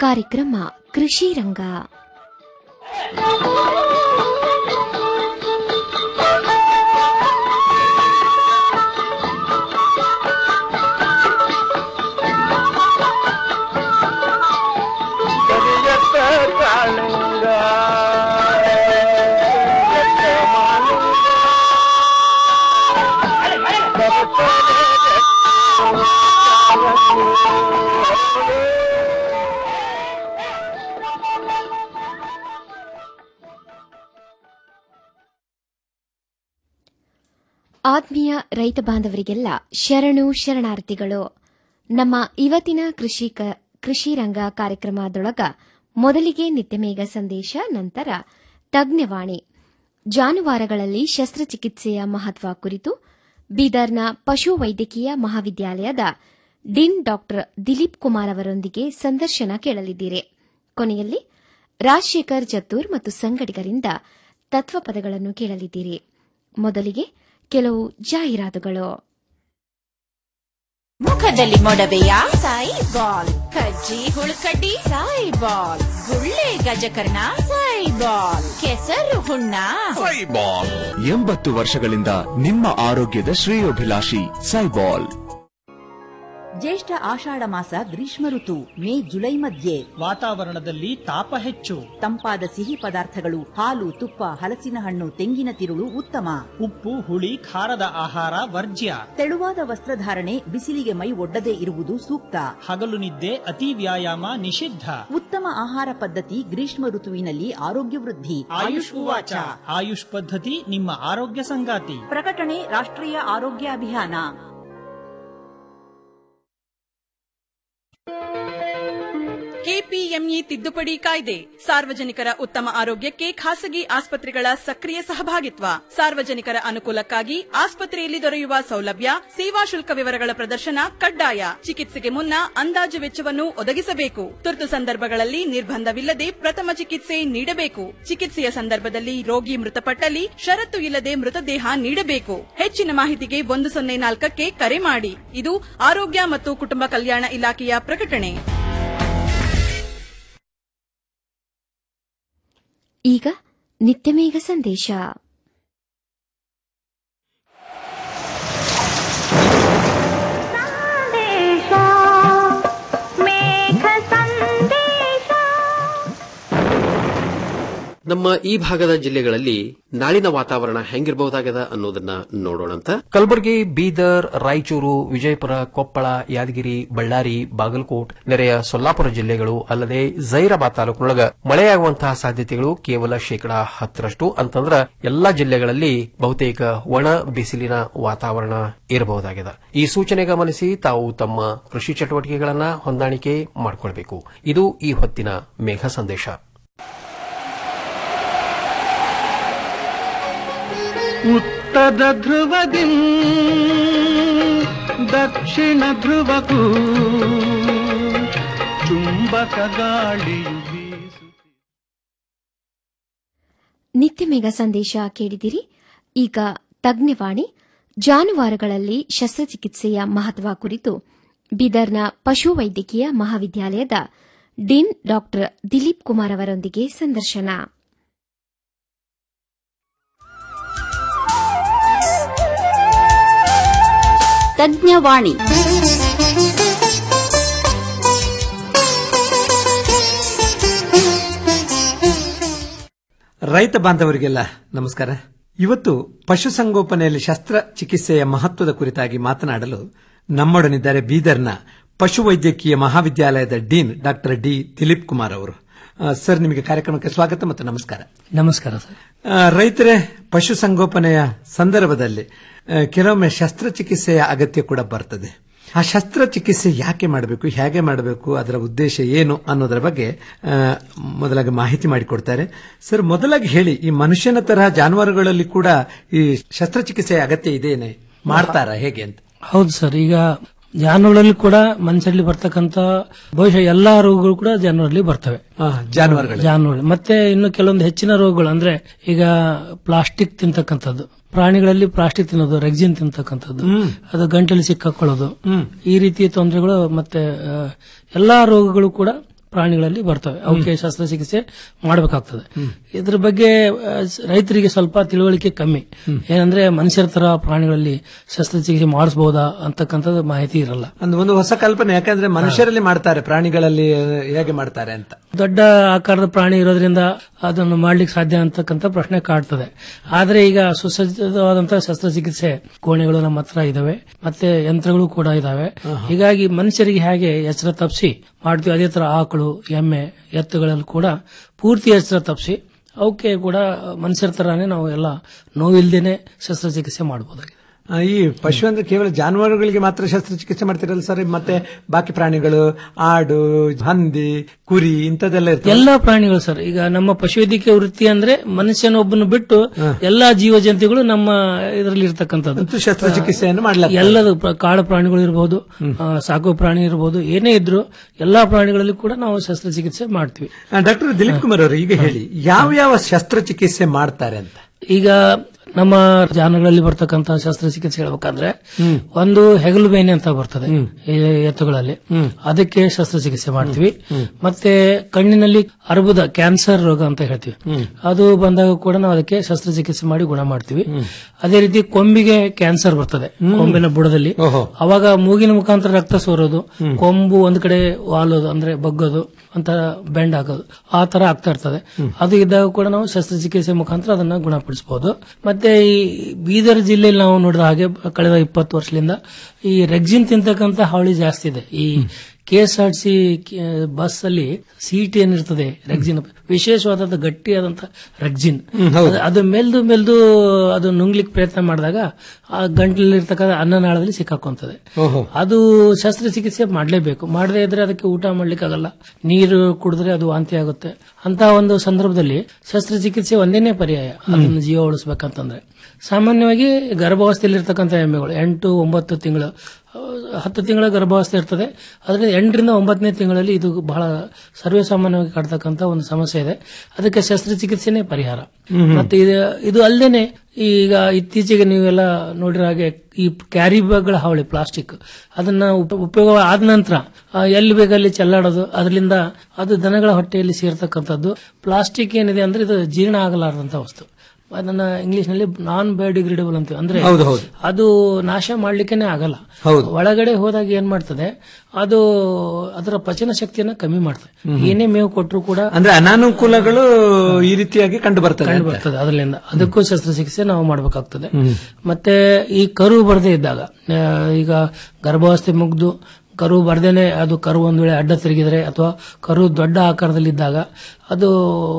ಕಾರ್ಯಕ್ರಮ ಕೃಷಿ ರಂಗ ಕರಿಯತ್ತ ಕಾಳಿಂಗ ಕರಿಯತ್ತ ಮಾಲಿಂಗ ಆತ್ಮೀಯ ರೈತ ಬಾಂಧವರಿಗೆಲ್ಲ ಶರಣು ಶರಣಾರ್ಥಿಗಳು ನಮ್ಮ ಇವತ್ತಿನ ಕೃಷಿ ಕ- ಕೃಷಿ ರಂಗ ಕಾರ್ಯಕ್ರಮದೊಳಗ ಮೊದಲಿಗೆ ನಿತ್ಯಮೇಘ ಸಂದೇಶ ನಂತರ ತಜ್ಞವಾಣಿ ಜಾನುವಾರುಗಳಲ್ಲಿ ಶಸ್ತ್ರಚಿಕಿತ್ಸೆಯ ಮಹತ್ವ ಕುರಿತು ಬೀದರ್ನ ಪಶು ವೈದ್ಯಕೀಯ ಮಹಾವಿದ್ಯಾಲಯದ ಡಿನ್ ಡಾಕ್ಟರ್ ದಿಲೀಪ್ ಕುಮಾರ್ ಅವರೊಂದಿಗೆ ಸಂದರ್ಶನ ಕೇಳಲಿದ್ದೀರಿ ಕೊನೆಯಲ್ಲಿ ರಾಜಶೇಖರ್ ಜತ್ತೂರ್ ಮತ್ತು ಸಂಗಡಿಗರಿಂದ ತತ್ವಪದಗಳನ್ನು ಕೇಳಲಿದ್ದೀರಿ ಮೊದಲಿಗೆ ಕೆಲವು ಜಾಹೀರಾತುಗಳು ಮುಖದಲ್ಲಿ ಮೊಡವೆಯ ಸಾಯಿ ಬಾಲ್ ಕಜ್ಜಿ ಹುಳುಕಡ್ಡಿ ಸಾಯಿ ಬಾಲ್ ಗುಳ್ಳೆ ಗಜಕರ್ಣ ಸಾಯಿ ಬಾಲ್ ಕೆಸರು ಹುಣ್ಣ ಸೈಬಾಲ್ ಎಂಬತ್ತು ವರ್ಷಗಳಿಂದ ನಿಮ್ಮ ಆರೋಗ್ಯದ ಶ್ರೇಯೋಭಿಲಾಷಿ ಸೈಬಾಲ್ ಜ್ಯೇಷ್ಠ ಆಷಾಢ ಮಾಸ ಗ್ರೀಷ್ಮ ಋತು ಮೇ ಜುಲೈ ಮಧ್ಯೆ ವಾತಾವರಣದಲ್ಲಿ ತಾಪ ಹೆಚ್ಚು ತಂಪಾದ ಸಿಹಿ ಪದಾರ್ಥಗಳು ಹಾಲು ತುಪ್ಪ ಹಲಸಿನ ಹಣ್ಣು ತೆಂಗಿನ ತಿರುಳು ಉತ್ತಮ ಉಪ್ಪು ಹುಳಿ ಖಾರದ ಆಹಾರ ವರ್ಜ್ಯ ತೆಳುವಾದ ವಸ್ತ್ರಧಾರಣೆ ಬಿಸಿಲಿಗೆ ಮೈ ಒಡ್ಡದೇ ಇರುವುದು ಸೂಕ್ತ ಹಗಲು ನಿದ್ದೆ ಅತಿ ವ್ಯಾಯಾಮ ನಿಷಿದ್ಧ ಉತ್ತಮ ಆಹಾರ ಪದ್ಧತಿ ಗ್ರೀಷ್ಮ ಋತುವಿನಲ್ಲಿ ಆರೋಗ್ಯ ವೃದ್ಧಿ ಆಯುಷ್ ಉವಾಚ ಆಯುಷ್ ಪದ್ಧತಿ ನಿಮ್ಮ ಆರೋಗ್ಯ ಸಂಗಾತಿ ಪ್ರಕಟಣೆ ರಾಷ್ಟ್ರೀಯ ಆರೋಗ್ಯ ಅಭಿಯಾನ ಕೆಪಿಎಂಇ ತಿದ್ದುಪಡಿ ಕಾಯ್ದೆ ಸಾರ್ವಜನಿಕರ ಉತ್ತಮ ಆರೋಗ್ಯಕ್ಕೆ ಖಾಸಗಿ ಆಸ್ಪತ್ರೆಗಳ ಸಕ್ರಿಯ ಸಹಭಾಗಿತ್ವ ಸಾರ್ವಜನಿಕರ ಅನುಕೂಲಕ್ಕಾಗಿ ಆಸ್ಪತ್ರೆಯಲ್ಲಿ ದೊರೆಯುವ ಸೌಲಭ್ಯ ಸೇವಾ ಶುಲ್ಕ ವಿವರಗಳ ಪ್ರದರ್ಶನ ಕಡ್ಡಾಯ ಚಿಕಿತ್ಸೆಗೆ ಮುನ್ನ ಅಂದಾಜು ವೆಚ್ಚವನ್ನು ಒದಗಿಸಬೇಕು ತುರ್ತು ಸಂದರ್ಭಗಳಲ್ಲಿ ನಿರ್ಬಂಧವಿಲ್ಲದೆ ಪ್ರಥಮ ಚಿಕಿತ್ಸೆ ನೀಡಬೇಕು ಚಿಕಿತ್ಸೆಯ ಸಂದರ್ಭದಲ್ಲಿ ರೋಗಿ ಮೃತಪಟ್ಟಲ್ಲಿ ಷರತ್ತು ಇಲ್ಲದೆ ಮೃತದೇಹ ನೀಡಬೇಕು ಹೆಚ್ಚಿನ ಮಾಹಿತಿಗೆ ಒಂದು ಸೊನ್ನೆ ನಾಲ್ಕಕ್ಕೆ ಕರೆ ಮಾಡಿ ಇದು ಆರೋಗ್ಯ ಮತ್ತು ಕುಟುಂಬ ಕಲ್ಯಾಣ ಇಲಾಖೆಯ ಪ್ರಕಟಣೆ ಈಗ ನಿತ್ಯಮೇಘ ಸಂದೇಶ ನಮ್ಮ ಈ ಭಾಗದ ಜಿಲ್ಲೆಗಳಲ್ಲಿ ನಾಳಿನ ವಾತಾವರಣ ಹೆಂಗಿರಬಹುದಾಗದ ಅನ್ನೋದನ್ನ ನೋಡೋಣಂತ ಕಲಬುರಗಿ ಬೀದರ್ ರಾಯಚೂರು ವಿಜಯಪುರ ಕೊಪ್ಪಳ ಯಾದಗಿರಿ ಬಳ್ಳಾರಿ ಬಾಗಲಕೋಟ್ ನೆರೆಯ ಸೊಲ್ಲಾಪುರ ಜಿಲ್ಲೆಗಳು ಅಲ್ಲದೆ ಜೈರಾಬಾದ್ ತಾಲೂಕಿನೊಳಗ ಮಳೆಯಾಗುವಂತಹ ಸಾಧ್ಯತೆಗಳು ಕೇವಲ ಶೇಕಡಾ ಹತ್ತರಷ್ಟು ಅಂತಂದ್ರ ಎಲ್ಲಾ ಜಿಲ್ಲೆಗಳಲ್ಲಿ ಬಹುತೇಕ ಒಣ ಬಿಸಿಲಿನ ವಾತಾವರಣ ಇರಬಹುದಾಗಿದೆ ಈ ಸೂಚನೆ ಗಮನಿಸಿ ತಾವು ತಮ್ಮ ಕೃಷಿ ಚಟುವಟಿಕೆಗಳನ್ನ ಹೊಂದಾಣಿಕೆ ಮಾಡಿಕೊಳ್ಬೇಕು ಇದು ಈ ಹೊತ್ತಿನ ಮೇಘ ಸಂದೇಶ ಉತ್ತರ ಧ್ರುವದಿ ದಕ್ಷಿಣ ಧ್ರುವಕ್ಕೂ ಚುಂಬಕ ಗಾಳಿಯು ಬೀಸು ನಿತ್ಯಮೇಘ ಸಂದೇಶ ಕೇಳಿದಿರಿ ಈಗ ತಜ್ಞವಾಣಿ ಜಾನುವಾರುಗಳಲ್ಲಿ ಶಸ್ತ್ರಚಿಕಿತ್ಸೆಯ ಮಹತ್ವ ಕುರಿತು ಬೀದರ್ನ ಪಶು ವೈದ್ಯಕೀಯ ಮಹಾವಿದ್ಯಾಲಯದ ಡಿನ್ ಡಾಕ್ಟರ್ ದಿಲೀಪ್ ಕುಮಾರ್ ಅವರೊಂದಿಗೆ ಸಂದರ್ಶನ ತಜ್ಞವಾಣಿ ರೈತ ಬಾಂಧವರಿಗೆಲ್ಲ ನಮಸ್ಕಾರ ಇವತ್ತು ಪಶುಸಂಗೋಪನೆಯಲ್ಲಿ ಶಸ್ತ್ರಚಿಕಿತ್ಸೆಯ ಮಹತ್ವದ ಕುರಿತಾಗಿ ಮಾತನಾಡಲು ನಮ್ಮೊಡನಿದ್ದಾರೆ ಬೀದರ್ನ ಪಶುವೈದ್ಯಕೀಯ ಮಹಾವಿದ್ಯಾಲಯದ dean doctor D Dilip Kumar ಅವರು ಆ, ಸರ್ ನಿಮಗೆ ಕಾರ್ಯಕ್ರಮಕ್ಕೆ ಸ್ವಾಗತ ಮತ್ತು ನಮಸ್ಕಾರ ನಮಸ್ಕಾರ ಸರ್ ಆ, ರೈತರೇ ಪಶುಸಂಗೋಪನೆಯ ಸಂದರ್ಭದಲ್ಲಿ ಆ, ಕೆಲವೊಮ್ಮೆ ಶಸ್ತ್ರಚಿಕಿತ್ಸೆಯ ಅಗತ್ಯ ಕೂಡ ಬರ್ತದೆ ಆ ಶಸ್ತ್ರಚಿಕಿತ್ಸೆ ಯಾಕೆ ಮಾಡಬೇಕು ಹೇಗೆ ಮಾಡಬೇಕು ಅದರ ಉದ್ದೇಶ ಏನು ಅನ್ನೋದರ ಬಗ್ಗೆ ಆ, ಮೊದಲಾಗಿ ಮಾಹಿತಿ ಮಾಡಿಕೊಡ್ತಾರೆ ಸರ್ ಮೊದಲಾಗಿ ಹೇಳಿ ಈ ಮನುಷ್ಯನ ತರಹ ಜಾನುವಾರುಗಳಲ್ಲಿ ಕೂಡ ಈ ಶಸ್ತ್ರಚಿಕಿತ್ಸೆಯ ಅಗತ್ಯ ಇದೆಯೇನೆ ಮಾಡ್ತಾರಾ ಹೇಗೆ ಅಂತ ಹೌದು ಸರ್ ಈಗ ಜಾನುಗಳಲ್ಲಿ ಕೂಡ ಮನುಷ್ಯರಲ್ಲಿ ಬರ್ತಕ್ಕಂತ ಬಹುಶಃ ಎಲ್ಲಾ ರೋಗಗಳು ಕೂಡ ಜಾನುವಾರಲ್ಲಿ ಬರ್ತವೆ ಜಾನುವಾರುಗಳು ಜಾನುವಾರು ಮತ್ತೆ ಇನ್ನು ಕೆಲವೊಂದು ಹೆಚ್ಚಿನ ರೋಗಗಳು ಅಂದ್ರೆ ಈಗ ಪ್ಲಾಸ್ಟಿಕ್ ತಿಂತಕ್ಕಂಥದ್ದು ಪ್ರಾಣಿಗಳಲ್ಲಿ ಪ್ಲಾಸ್ಟಿಕ್ ತಿನ್ನೋದು ರೆಗ್ಜಿನ್ ತಿಂತಕ್ಕಂಥದ್ದು ಅದು ಗಂಟಲು ಸಿಕ್ಕಾಕೊಳ್ಳೋದು ಈ ರೀತಿಯ ತೊಂದರೆಗಳು ಮತ್ತೆ ಆ, ಎಲ್ಲಾ ರೋಗಗಳು ಕೂಡ ಪ್ರಾಣಿಗಳಲ್ಲಿ ಬರ್ತವೆ ಅವಕ್ಕೆ ಶಸ್ತ್ರಚಿಕಿತ್ಸೆ ಮಾಡಬೇಕಾಗ್ತದೆ ಇದ್ರ ಬಗ್ಗೆ ಆ, ಸ್- ರೈತರಿಗೆ ಸ್ವಲ್ಪ ತಿಳುವಳಿಕೆ ಕಮ್ಮಿ ಏನಂದ್ರೆ ಮನುಷ್ಯರ ತರ ಪ್ರಾಣಿಗಳಲ್ಲಿ ಶಸ್ತ್ರಚಿಕಿತ್ಸೆ ಮಾಡಿಸಬಹುದಾ ಅಂತಕ್ಕಂಥದ್ದು ಮಾಹಿತಿ ಇರಲ್ಲ ಒಂದು ಒಂದು ಹೊಸ ಕಲ್ಪನೆ ಯಾಕಂದ್ರೆ ಮನುಷ್ಯರಲ್ಲಿ ಮಾಡ್ತಾರೆ ಪ್ರಾಣಿಗಳಲ್ಲಿ ಆ, ಹೇಗೆ ಮಾಡ್ತಾರೆ ಅಂತ ದೊಡ್ಡ ಆಕಾರದ ಪ್ರಾಣಿ ಇರೋದ್ರಿಂದ ಅದನ್ನು ಮಾಡ್ಲಿಕ್ಕೆ ಸಾಧ್ಯ ಅಂತಕ್ಕಂಥ ಪ್ರಶ್ನೆ ಕಾಡ್ತದೆ ಆದ್ರೆ ಈಗ ಸುಸಜ್ಜಿತವಾದಂತಹ ಶಸ್ತ್ರಚಿಕಿತ್ಸೆ ಕೋಣೆಗಳು ನಮ್ಮ ಹತ್ರ ಇದಾವೆ ಮತ್ತೆ ಯಂತ್ರಗಳು ಕೂಡ ಇದಾವೆ ಹೀಗಾಗಿ ಮನುಷ್ಯರಿಗೆ ಹೇಗೆ ಎಚ್ಚರ ತಪ್ಪಿಸಿ ಮಾಡ್ತೀವಿ ಅದೇ ತರ ಆಕಳು ಎಮ್ಮೆ ಎತ್ತುಗಳಲ್ಲಿ ಕೂಡ ಪೂರ್ತಿ ಎಚ್ಚರ ತಪ್ಪಿಸಿ ಅವಕ್ಕೆ ಕೂಡ ಮನುಷ್ಯರ ತರಾನೇ ನಾವು ಎಲ್ಲ ನೋವಿಲ್ದೇನೆ ಶಸ್ತ್ರಚಿಕಿತ್ಸೆ ಮಾಡಬಹುದಾಗಿದೆ ಆ, ಈ ಪಶು ಅಂದ್ರೆ ಕೇವಲ ಜಾನುವಾರುಗಳಿಗೆ ಮಾತ್ರ ಶಸ್ತ್ರಚಿಕಿತ್ಸೆ ಮಾಡ್ತಿರಲ್ಲ ಸರ್ ಮತ್ತೆ ಬಾಕಿ ಪ್ರಾಣಿಗಳು ಆಡು ಹಂದಿ ಕುರಿ ಇಂಥದ್ದೆಲ್ಲ ಇರ್ತದೆ ಎಲ್ಲಾ ಪ್ರಾಣಿಗಳು ಸರ್ ಈಗ ನಮ್ಮ ಪಶುವೈದ್ಯಕೀಯ ವೃತ್ತಿ ಅಂದ್ರೆ ಮನುಷ್ಯನೊಬ್ಬನು ಬಿಟ್ಟು ಎಲ್ಲಾ ಜೀವ ಜಂತುಗಳು ನಮ್ಮ ಇದರಲ್ಲಿ ಇರ್ತಕ್ಕಂಥದ್ದು ಶಸ್ತ್ರಚಿಕಿತ್ಸೆಯನ್ನು ಮಾಡಲಾಗ್ತದೆ. ಎಲ್ಲದು ಪ್ರ- ಕಾಡು ಪ್ರಾಣಿಗಳು ಇರಬಹುದು ಆ, ಸಾಕು ಪ್ರಾಣಿ ಇರಬಹುದು ಏನೇ ಇದ್ರು ಎಲ್ಲಾ ಪ್ರಾಣಿಗಳಲ್ಲಿ ಕೂಡ ನಾವು ಶಸ್ತ್ರಚಿಕಿತ್ಸೆ ಮಾಡ್ತೀವಿ ಡಾಕ್ಟರ್ ದಿಲೀಪ್ ಕುಮಾರ್ ಅವರು ಈಗ ಹೇಳಿ ಯಾವ ಯಾವ ಶಸ್ತ್ರಚಿಕಿತ್ಸೆ ಮಾಡ್ತಾರೆ ಅಂತ ಈಗ ನಮ್ಮ ಜಾನುಗಳಲ್ಲಿ ಬರ್ತಕ್ಕಂತ ಶಸ್ತ್ರಚಿಕಿತ್ಸೆ ಹೇಳ್ಬೇಕಂದ್ರೆ ಒಂದು ಹೆಗಲು ಬೇನೆ ಅಂತ ಬರ್ತದೆ ಈ ಎತ್ತುಗಳಲ್ಲಿ ಅದಕ್ಕೆ ಶಸ್ತ್ರಚಿಕಿತ್ಸೆ ಮಾಡ್ತೀವಿ ಮತ್ತೆ ಕಣ್ಣಿನಲ್ಲಿ ಅರ್ಬುದ ಕ್ಯಾನ್ಸರ್ ರೋಗ ಅಂತ ಹೇಳ್ತೀವಿ ಅದು ಬಂದಾಗ ಕೂಡ ನಾವು ಅದಕ್ಕೆ ಶಸ್ತ್ರಚಿಕಿತ್ಸೆ ಮಾಡಿ ಗುಣ ಮಾಡ್ತೀವಿ ಅದೇ ರೀತಿ ಕೊಂಬಿಗೆ ಕ್ಯಾನ್ಸರ್ ಬರ್ತದೆ ಕೊಂಬಿನ ಬುಡದಲ್ಲಿ ಅವಾಗ ಮೂಗಿನ ಮುಖಾಂತರ ರಕ್ತ ಸೋರೋದು ಕೊಂಬು ಒಂದ್ ಕಡೆ ವಾಲೋದು ಅಂದ್ರೆ ಬಗ್ಗೋದು ಅಂತ ಬೆಂಡ್ ಆಗೋದು ಆ ತರ ಆಗ್ತಾ ಇರ್ತದೆ ಅದು ಇದ್ದಾಗ ಕೂಡ ನಾವು ಶಸ್ತ್ರಚಿಕಿತ್ಸೆ ಮುಖಾಂತರ ಅದನ್ನ ಗುಣಪಡಿಸಬಹುದು ಮತ್ತೆ ಈ ಬೀದರ್ ಜಿಲ್ಲೆಯಲ್ಲಿ ನಾವು ನೋಡಿದ ಹಾಗೆ ಕಳೆದ ಇಪ್ಪತ್ತು ವರ್ಷದಿಂದ ಈ ರೆಗ್ಜಿನ್ ತಿಂತಕ್ಕಂತ ಹಾವಳಿ ಜಾಸ್ತಿ ಇದೆ ಈ K S R C bus ಅಲ್ಲಿ ಸೀಟ್ ಏನಿರ್ತದೆ ರೆಗ್ಜಿನ್ ವಿಶೇಷವಾದ ಗಟ್ಟಿಯಾದಂತ ರೆಗ್ಜಿನ್ ಅದು- ಅದು ಮೆಲ್ದು ಮೆಲ್ದು ಅದು ನುಂಗ್ಲಿಕ್ಕೆ ಪ್ರಯತ್ನ ಮಾಡಿದಾಗ ಆ ಗಂಟಲಿರ್ತಕ್ಕಂಥ ಅನ್ನನಾಳದಲ್ಲಿ ಸಿಕ್ಕಾಕೊಂತದೆ ಅದು ಶಸ್ತ್ರಚಿಕಿತ್ಸೆ ಮಾಡಲೇಬೇಕು ಮಾಡದೇ ಇದ್ರೆ ಅದಕ್ಕೆ ಊಟ ಮಾಡ್ಲಿಕ್ಕೆ ಆಗಲ್ಲ ನೀರು ಕುಡಿದ್ರೆ ಅದು ವಾಂತಿ ಆಗುತ್ತೆ ಅಂತ ಒಂದು ಸಂದರ್ಭದಲ್ಲಿ ಶಸ್ತ್ರಚಿಕಿತ್ಸೆ ಒಂದೇನೇ ಪರ್ಯಾಯ ಅದನ್ನು ಜೀವ ಉಳಿಸ್ಬೇಕಂತಂದ್ರೆ ಸಾಮಾನ್ಯವಾಗಿ ಗರ್ಭಾವಸ್ಥೆಯಲ್ಲಿರ್ತಕ್ಕಂಥ ಎಮ್ಮೆಗಳು ಎಂಟು ಒಂಬತ್ತು ತಿಂಗಳು ಆ, ಹತ್ತು ತಿಂಗಳ ಗರ್ಭಾವಸ್ಥೆ ಇರ್ತದೆ ಅದರಿಂದ ಎಂಟರಿಂದ ಒಂಬತ್ತನೇ ತಿಂಗಳಲ್ಲಿ ಇದು ಬಹಳ ಸರ್ವೇ ಸಾಮಾನ್ಯವಾಗಿ ಕಾಡ್ತಕ್ಕಂಥ ಒಂದು ಸಮಸ್ಯೆ ಇದೆ ಅದಕ್ಕೆ ಶಸ್ತ್ರಚಿಕಿತ್ಸೆನೇ ಪರಿಹಾರ ಮತ್ತೆ ಇದು ಇದು ಅಲ್ಲದೇನೆ ಈಗ ಇತ್ತೀಚೆಗೆ ನೀವೆಲ್ಲ ನೋಡಿರೋ ಹಾಗೆ ಈ ಕ್ಯಾರಿ ಬ್ಯಾಗ್ಗಳ ಹಾವಳಿ ಪ್ಲಾಸ್ಟಿಕ್ ಅದನ್ನ ಉಪ- ಉಪಯೋಗ ಆದ ನಂತರ ಆ, ಎಲ್ಲಿ ಬೇಕಲ್ಲಿ ಚೆಲ್ಲಾಡೋದು ಅದರಿಂದ ಅದು ದನಗಳ ಹೊಟ್ಟೆಯಲ್ಲಿ ಸೇರ್ತಕ್ಕಂಥದ್ದು ಪ್ಲಾಸ್ಟಿಕ್ ಏನಿದೆ ಅಂದ್ರೆ ಇದು ಜೀರ್ಣ ಆಗಲಾರದಂತ ವಸ್ತು ಅದನ್ನ ಇಂಗ್ಲಿಷ್ ನಲ್ಲಿ ನಾನ್ ಬಯೋಡಿಗ್ರೇಡಬಲ್ ಅಂತೀವಿ ಅಂದ್ರೆ ಹೌದು, ಹೌದು. ಅದು ನಾಶ ಮಾಡ್ಲಿಕ್ಕೆನೆ ಆಗಲ್ಲ ಹೌದು. ಒಳಗಡೆ ಹೋದಾಗ ಏನ್ ಮಾಡ್ತದೆ ಅದು ಅದರ ಪಚನ ಶಕ್ತಿಯನ್ನ ಕಮ್ಮಿ ಮಾಡ್ತದೆ ಏನೇ ಮೇವು ಕೊಟ್ಟರು ಕೂಡ ಅಂದ್ರೆ ಅನಾನುಕೂಲಗಳು ಈ ರೀತಿಯಾಗಿ ಕಂಡು ಬರ್ತದೆ ಕಂಡು ಅಂತ. ಬರ್ತದೆ ಅದರಿಂದ ಅದಕ್ಕೂ ಶಸ್ತ್ರಚಿಕಿತ್ಸೆ ನಾವು ಮಾಡಬೇಕಾಗ್ತದೆ ಮತ್ತೆ ಈ ಕರು ಬರದೇ ಇದ್ದಾಗ ಆ, ಈಗ ಗರ್ಭಾವಸ್ಥೆ ಮುಗ್ದು ಕರು ಬರ್ದೇನೆ ಅದು ಕರು ಒಂದ್ ವೇಳೆ ಅಡ್ಡ ತಿರುಗಿದ್ರೆ ಅಥವಾ ಕರು ದೊಡ್ಡ ಆಕಾರದಲ್ಲಿದ್ದಾಗ ಅದು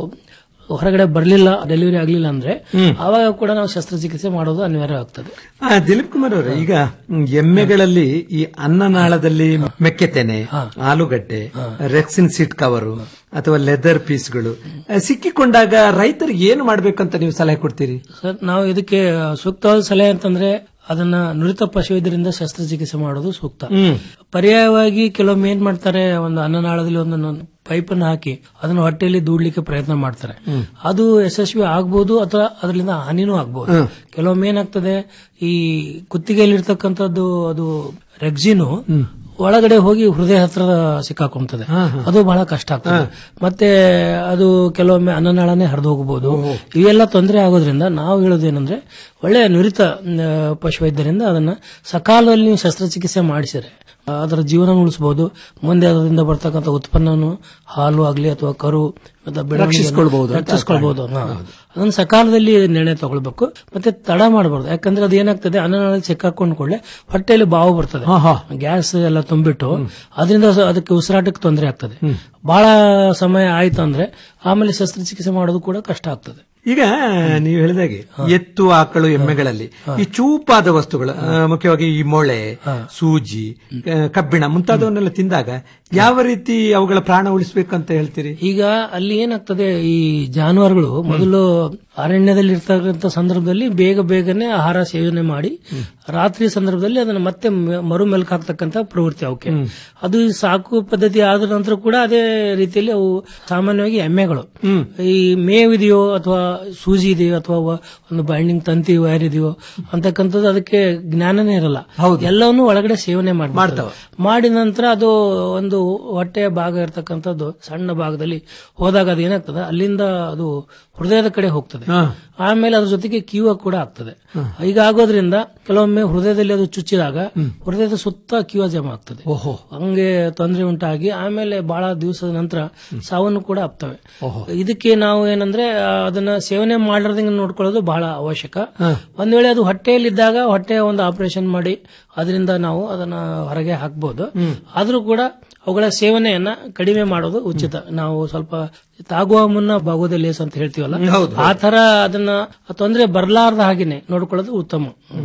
ಹೊರಗಡೆ ಬರಲಿಲ್ಲ ಡೆಲಿವರಿ ಆಗಲಿಲ್ಲ ಅಂದ್ರೆ ಆವಾಗ ಕೂಡ ನಾವು ಶಸ್ತ್ರಚಿಕಿತ್ಸೆ ಮಾಡೋದು ಅನಿವಾರ್ಯ ಆಗ್ತದೆ ಆ, ದಿಲೀಪ್ ಕುಮಾರ್ ಅವರೇ ಈಗ ಮ್, ಎಮ್ಮೆಗಳಲ್ಲಿ ಈ ಅನ್ನನಾಳದಲ್ಲಿ ಮೆಕ್ಕೆತೆನೆ ಆಲೂಗಡ್ಡೆ ರೆಕ್ಸಿನ್ ಸೀಟ್ ಕವರು ಅಥವಾ ಲೆದರ್ ಪೀಸ್ಗಳು ಆ, ಸಿಕ್ಕಿಕೊಂಡಾಗ ರೈತರಿಗೆ ಏನು ಮಾಡಬೇಕು ಅಂತ ನೀವು ಸಲಹೆ ಕೊಡ್ತೀರಿ ಸರ್ ನಾವು ಇದಕ್ಕೆ ಸೂಕ್ತವಾದ ಸಲಹೆ ಅಂತಂದ್ರೆ ಅದನ್ನ ನುರಿತ ಪಶುವೈದ್ಯರಿಂದ ಶಸ್ತ್ರಚಿಕಿತ್ಸೆ ಮಾಡೋದು ಸೂಕ್ತ ಪರ್ಯಾಯವಾಗಿ ಕೆಲವೊಮ್ಮೆ ಏನ್ ಮಾಡ್ತಾರೆ ಒಂದು ಅನ್ನನಾಳದಲ್ಲಿ ಒಂದು ಪೈಪ್ ಅನ್ನು ಹಾಕಿ ಅದನ್ನ ಹೊಟ್ಟೆಯಲ್ಲಿ ದೂಡ್ಲಿಕ್ಕೆ ಪ್ರಯತ್ನ ಮಾಡ್ತಾರೆ ಅದು ಯಶಸ್ವಿ ಆಗ್ಬಹುದು ಅಥವಾ ಅದರಿಂದ ಹಾನಿನೂ ಆಗ್ಬಹುದು ಕೆಲವೊಮ್ಮೆ ಏನಾಗ್ತದೆ ಈ ಕುತ್ತಿಗೆಯಲ್ಲಿರ್ತಕ್ಕಂಥದ್ದು ಅದು ರೆಗ್ಜಿನು ಒಳಗಡೆ ಹೋಗಿ ಹೃದಯ ಹತ್ರ ಸಿಕ್ಕಾಕೊಂತದೆ ಅದು ಬಹಳ ಕಷ್ಟ ಆಗ್ತದೆ ಮತ್ತೆ ಅದು ಕೆಲವೊಮ್ಮೆ ಅನ್ನನಾಳನೆ ಹರಿದು ಹೋಗಬಹುದು ಇವೆಲ್ಲ ತೊಂದರೆ ಆಗೋದ್ರಿಂದ ನಾವು ಹೇಳೋದೇನಂದ್ರೆ ಒಳ್ಳೆಯ ನುರಿತ ಆ, ಪಶುವೈದ್ಯರಿಂದ ಅದನ್ನ ಸಕಾಲದಲ್ಲಿ ನೀವು ಶಸ್ತ್ರಚಿಕಿತ್ಸೆ ಮಾಡಿಸಿದ್ರೆ ಆ, ಅದರ ಜೀವನ ಉಳಿಸಬಹುದು ಮುಂದೆ ಅದರಿಂದ ಬರ್ತಕ್ಕಂಥ ಉತ್ಪನ್ನನು ಹಾಲು ಆಗ್ಲಿ ಅಥವಾ ಕರು ಅಥವಾ ಬೆಳವಣಿಗೆಯನ್ನು ರಕ್ಷಿಸ್ಕೊಳ್ಬಹುದು ಅಂತ ರಕ್ಷಿಸ್ಕೊಳ್ಬಹುದು ಹಾ. ಅದನ್ನ ಸಕಾಲದಲ್ಲಿ ನಿರ್ಣಯ ತಗೊಳ್ಬೇಕು ಮತ್ತೆ ತಡ ಮಾಡಬಾರ್ದು ಯಾಕಂದ್ರೆ ಅದು ಏನಾಗ್ತದೆ ಅನ್ನನಾಳದಲ್ಲಿ ಸಿಕ್ಕಾಕೊಂಡ್ ಕೂಡಲೇ ಹೊಟ್ಟೆಯಲ್ಲಿ ಬಾವು ಬರ್ತದೆ ಗ್ಯಾಸ್ ಎಲ್ಲ ತುಂಬಿಟ್ಟು ಅದರಿಂದ ಸ- ಅದಕ್ಕೆ ಉಸಿರಾಟಕ್ಕೆ ತೊಂದರೆ ಆಗ್ತದೆ ಬಹಳ ಸಮಯ ಆಯ್ತು ಅಂದ್ರೆ ಆಮೇಲೆ ಶಸ್ತ್ರಚಿಕಿತ್ಸೆ ಮಾಡೋದು ಕೂಡ ಕಷ್ಟ ಆಗ್ತದೆ ಈಗ ನೀವು ಹೇಳಿದಾಗೆ ಎತ್ತು ಆಕಳು ಎಮ್ಮೆಗಳಲ್ಲಿ ಈ ಚೂಪಾದ ವಸ್ತುಗಳು ಆ, ಮುಖ್ಯವಾಗಿ ಈ ಮೊಳೆ ಸೂಜಿ ಆ, ಕಬ್ಬಿಣ ಮುಂತಾದವನ್ನೆಲ್ಲ ತಿಂದಾಗ ಯಾವ ರೀತಿ ಅವುಗಳ ಪ್ರಾಣ ಉಳಿಸಬೇಕು ಅಂತ ಹೇಳ್ತೀರಿ ಈಗ ಅಲ್ಲಿ ಏನಾಗ್ತದೆ ಈ ಜಾನುವಾರುಗಳು ಮೊದಲು ಅರಣ್ಯದಲ್ಲಿ ಇರ್ತಕ್ಕಂಥ ಸಂದರ್ಭದಲ್ಲಿ ಬೇಗ ಬೇಗನೆ ಆಹಾರ ಸೇವನೆ ಮಾಡಿ ರಾತ್ರಿ ಸಂದರ್ಭದಲ್ಲಿ ಅದನ್ನ ಮತ್ತೆ ಮ- ಮರು ಮೆಲ್ಕ್ ಹಾಕ್ತಕ್ಕಂಥ ಪ್ರವೃತ್ತಿ ಅವಕ್ಕೆ ಅದು ಈ ಸಾಕು ಪದ್ಧತಿ ಆದ ನಂತರ ಕೂಡ ಅದೇ ರೀತಿಯಲ್ಲಿ ಅವು ಸಾಮಾನ್ಯವಾಗಿ ಎಮ್ಮೆಗಳು ಈ ಮೇವಿದೆಯೋ ಅಥವಾ ಸೂಜಿ ಇದೆಯೋ ಅಥವಾ ವ- ಒಂದು ಬೈಂಡಿಂಗ್ ತಂತಿ ವೈರ್ ಇದೆಯೋ ಅಂತಕ್ಕಂಥದ್ದು ಅದಕ್ಕೆ ಜ್ಞಾನನೇ ಇರಲ್ಲ ಎಲ್ಲವನ್ನೂ ಒಳಗಡೆ ಸೇವನೆ ಮಾಡ್ತಾವೆ ಮಾಡಿದ ನಂತರ ಅದು ಒಂದು ಹೊಟ್ಟೆಯ ಭಾಗ ಇರತಕ್ಕಂಥದ್ದು ಸಣ್ಣ ಭಾಗದಲ್ಲಿ ಹೋದಾಗ ಅದು ಏನಾಗ್ತದೆ ಅಲ್ಲಿಂದ ಅದು ಹೃದಯದ ಕಡೆ ಹೋಗ್ತದೆ ಆಮೇಲೆ ಅದ್ರ ಜೊತೆಗೆ ಕೀವ ಕೂಡ ಆಗ್ತದೆ ಈಗ ಆಗೋದ್ರಿಂದ ಕೆಲವೊಮ್ಮೆ ಹೃದಯದಲ್ಲಿ ಅದು ಚುಚ್ಚಿದಾಗ ಹೃದಯದ ಸುತ್ತ ಕೀವ ಜಮಾ ಆಗ್ತದೆ ಹಂಗೆ ತೊಂದರೆ ಉಂಟಾಗಿ ಆಮೇಲೆ ಬಹಳ ದಿವಸದ ನಂತರ ಸಾವನ್ನು ಕೂಡ ಆಗ್ತವೆ ಇದಕ್ಕೆ ನಾವು ಏನಂದ್ರೆ ಆ, ಅದನ್ನ ಸೇವನೆ ಮಾಡಿರೋದಂಗೆ ನೋಡ್ಕೊಳ್ಳೋದು ಬಹಳ ಅವಶ್ಯಕ ಒಂದ್ ವೇಳೆ ಅದು ಹೊಟ್ಟೆಯಲ್ಲಿದ್ದಾಗ ಹೊಟ್ಟೆಯ ಒಂದು ಆಪರೇಷನ್ ಮಾಡಿ ಅದರಿಂದ ನಾವು ಅದನ್ನ ಹೊರಗೆ ಹಾಕ್ಬೋದು ಆದ್ರೂ ಕೂಡ ಅವುಗಳ ಸೇವನೆಯನ್ನ ಕಡಿಮೆ ಮಾಡೋದು ಉಚಿತ ನಾವು ಸ್ವಲ್ಪ ತಾಗುವ ಮುನ್ನ ಭಾಗೋದೇ ಲೇಸ್ ಅಂತ ಹೇಳ್ತೀವಲ್ಲ ಆ ತರ ಅದನ್ನ ತೊಂದರೆ ಬರಲಾರ್ದ ಹಾಗೇನೆ ನೋಡ್ಕೊಳ್ಳೋದು ಉತ್ತಮ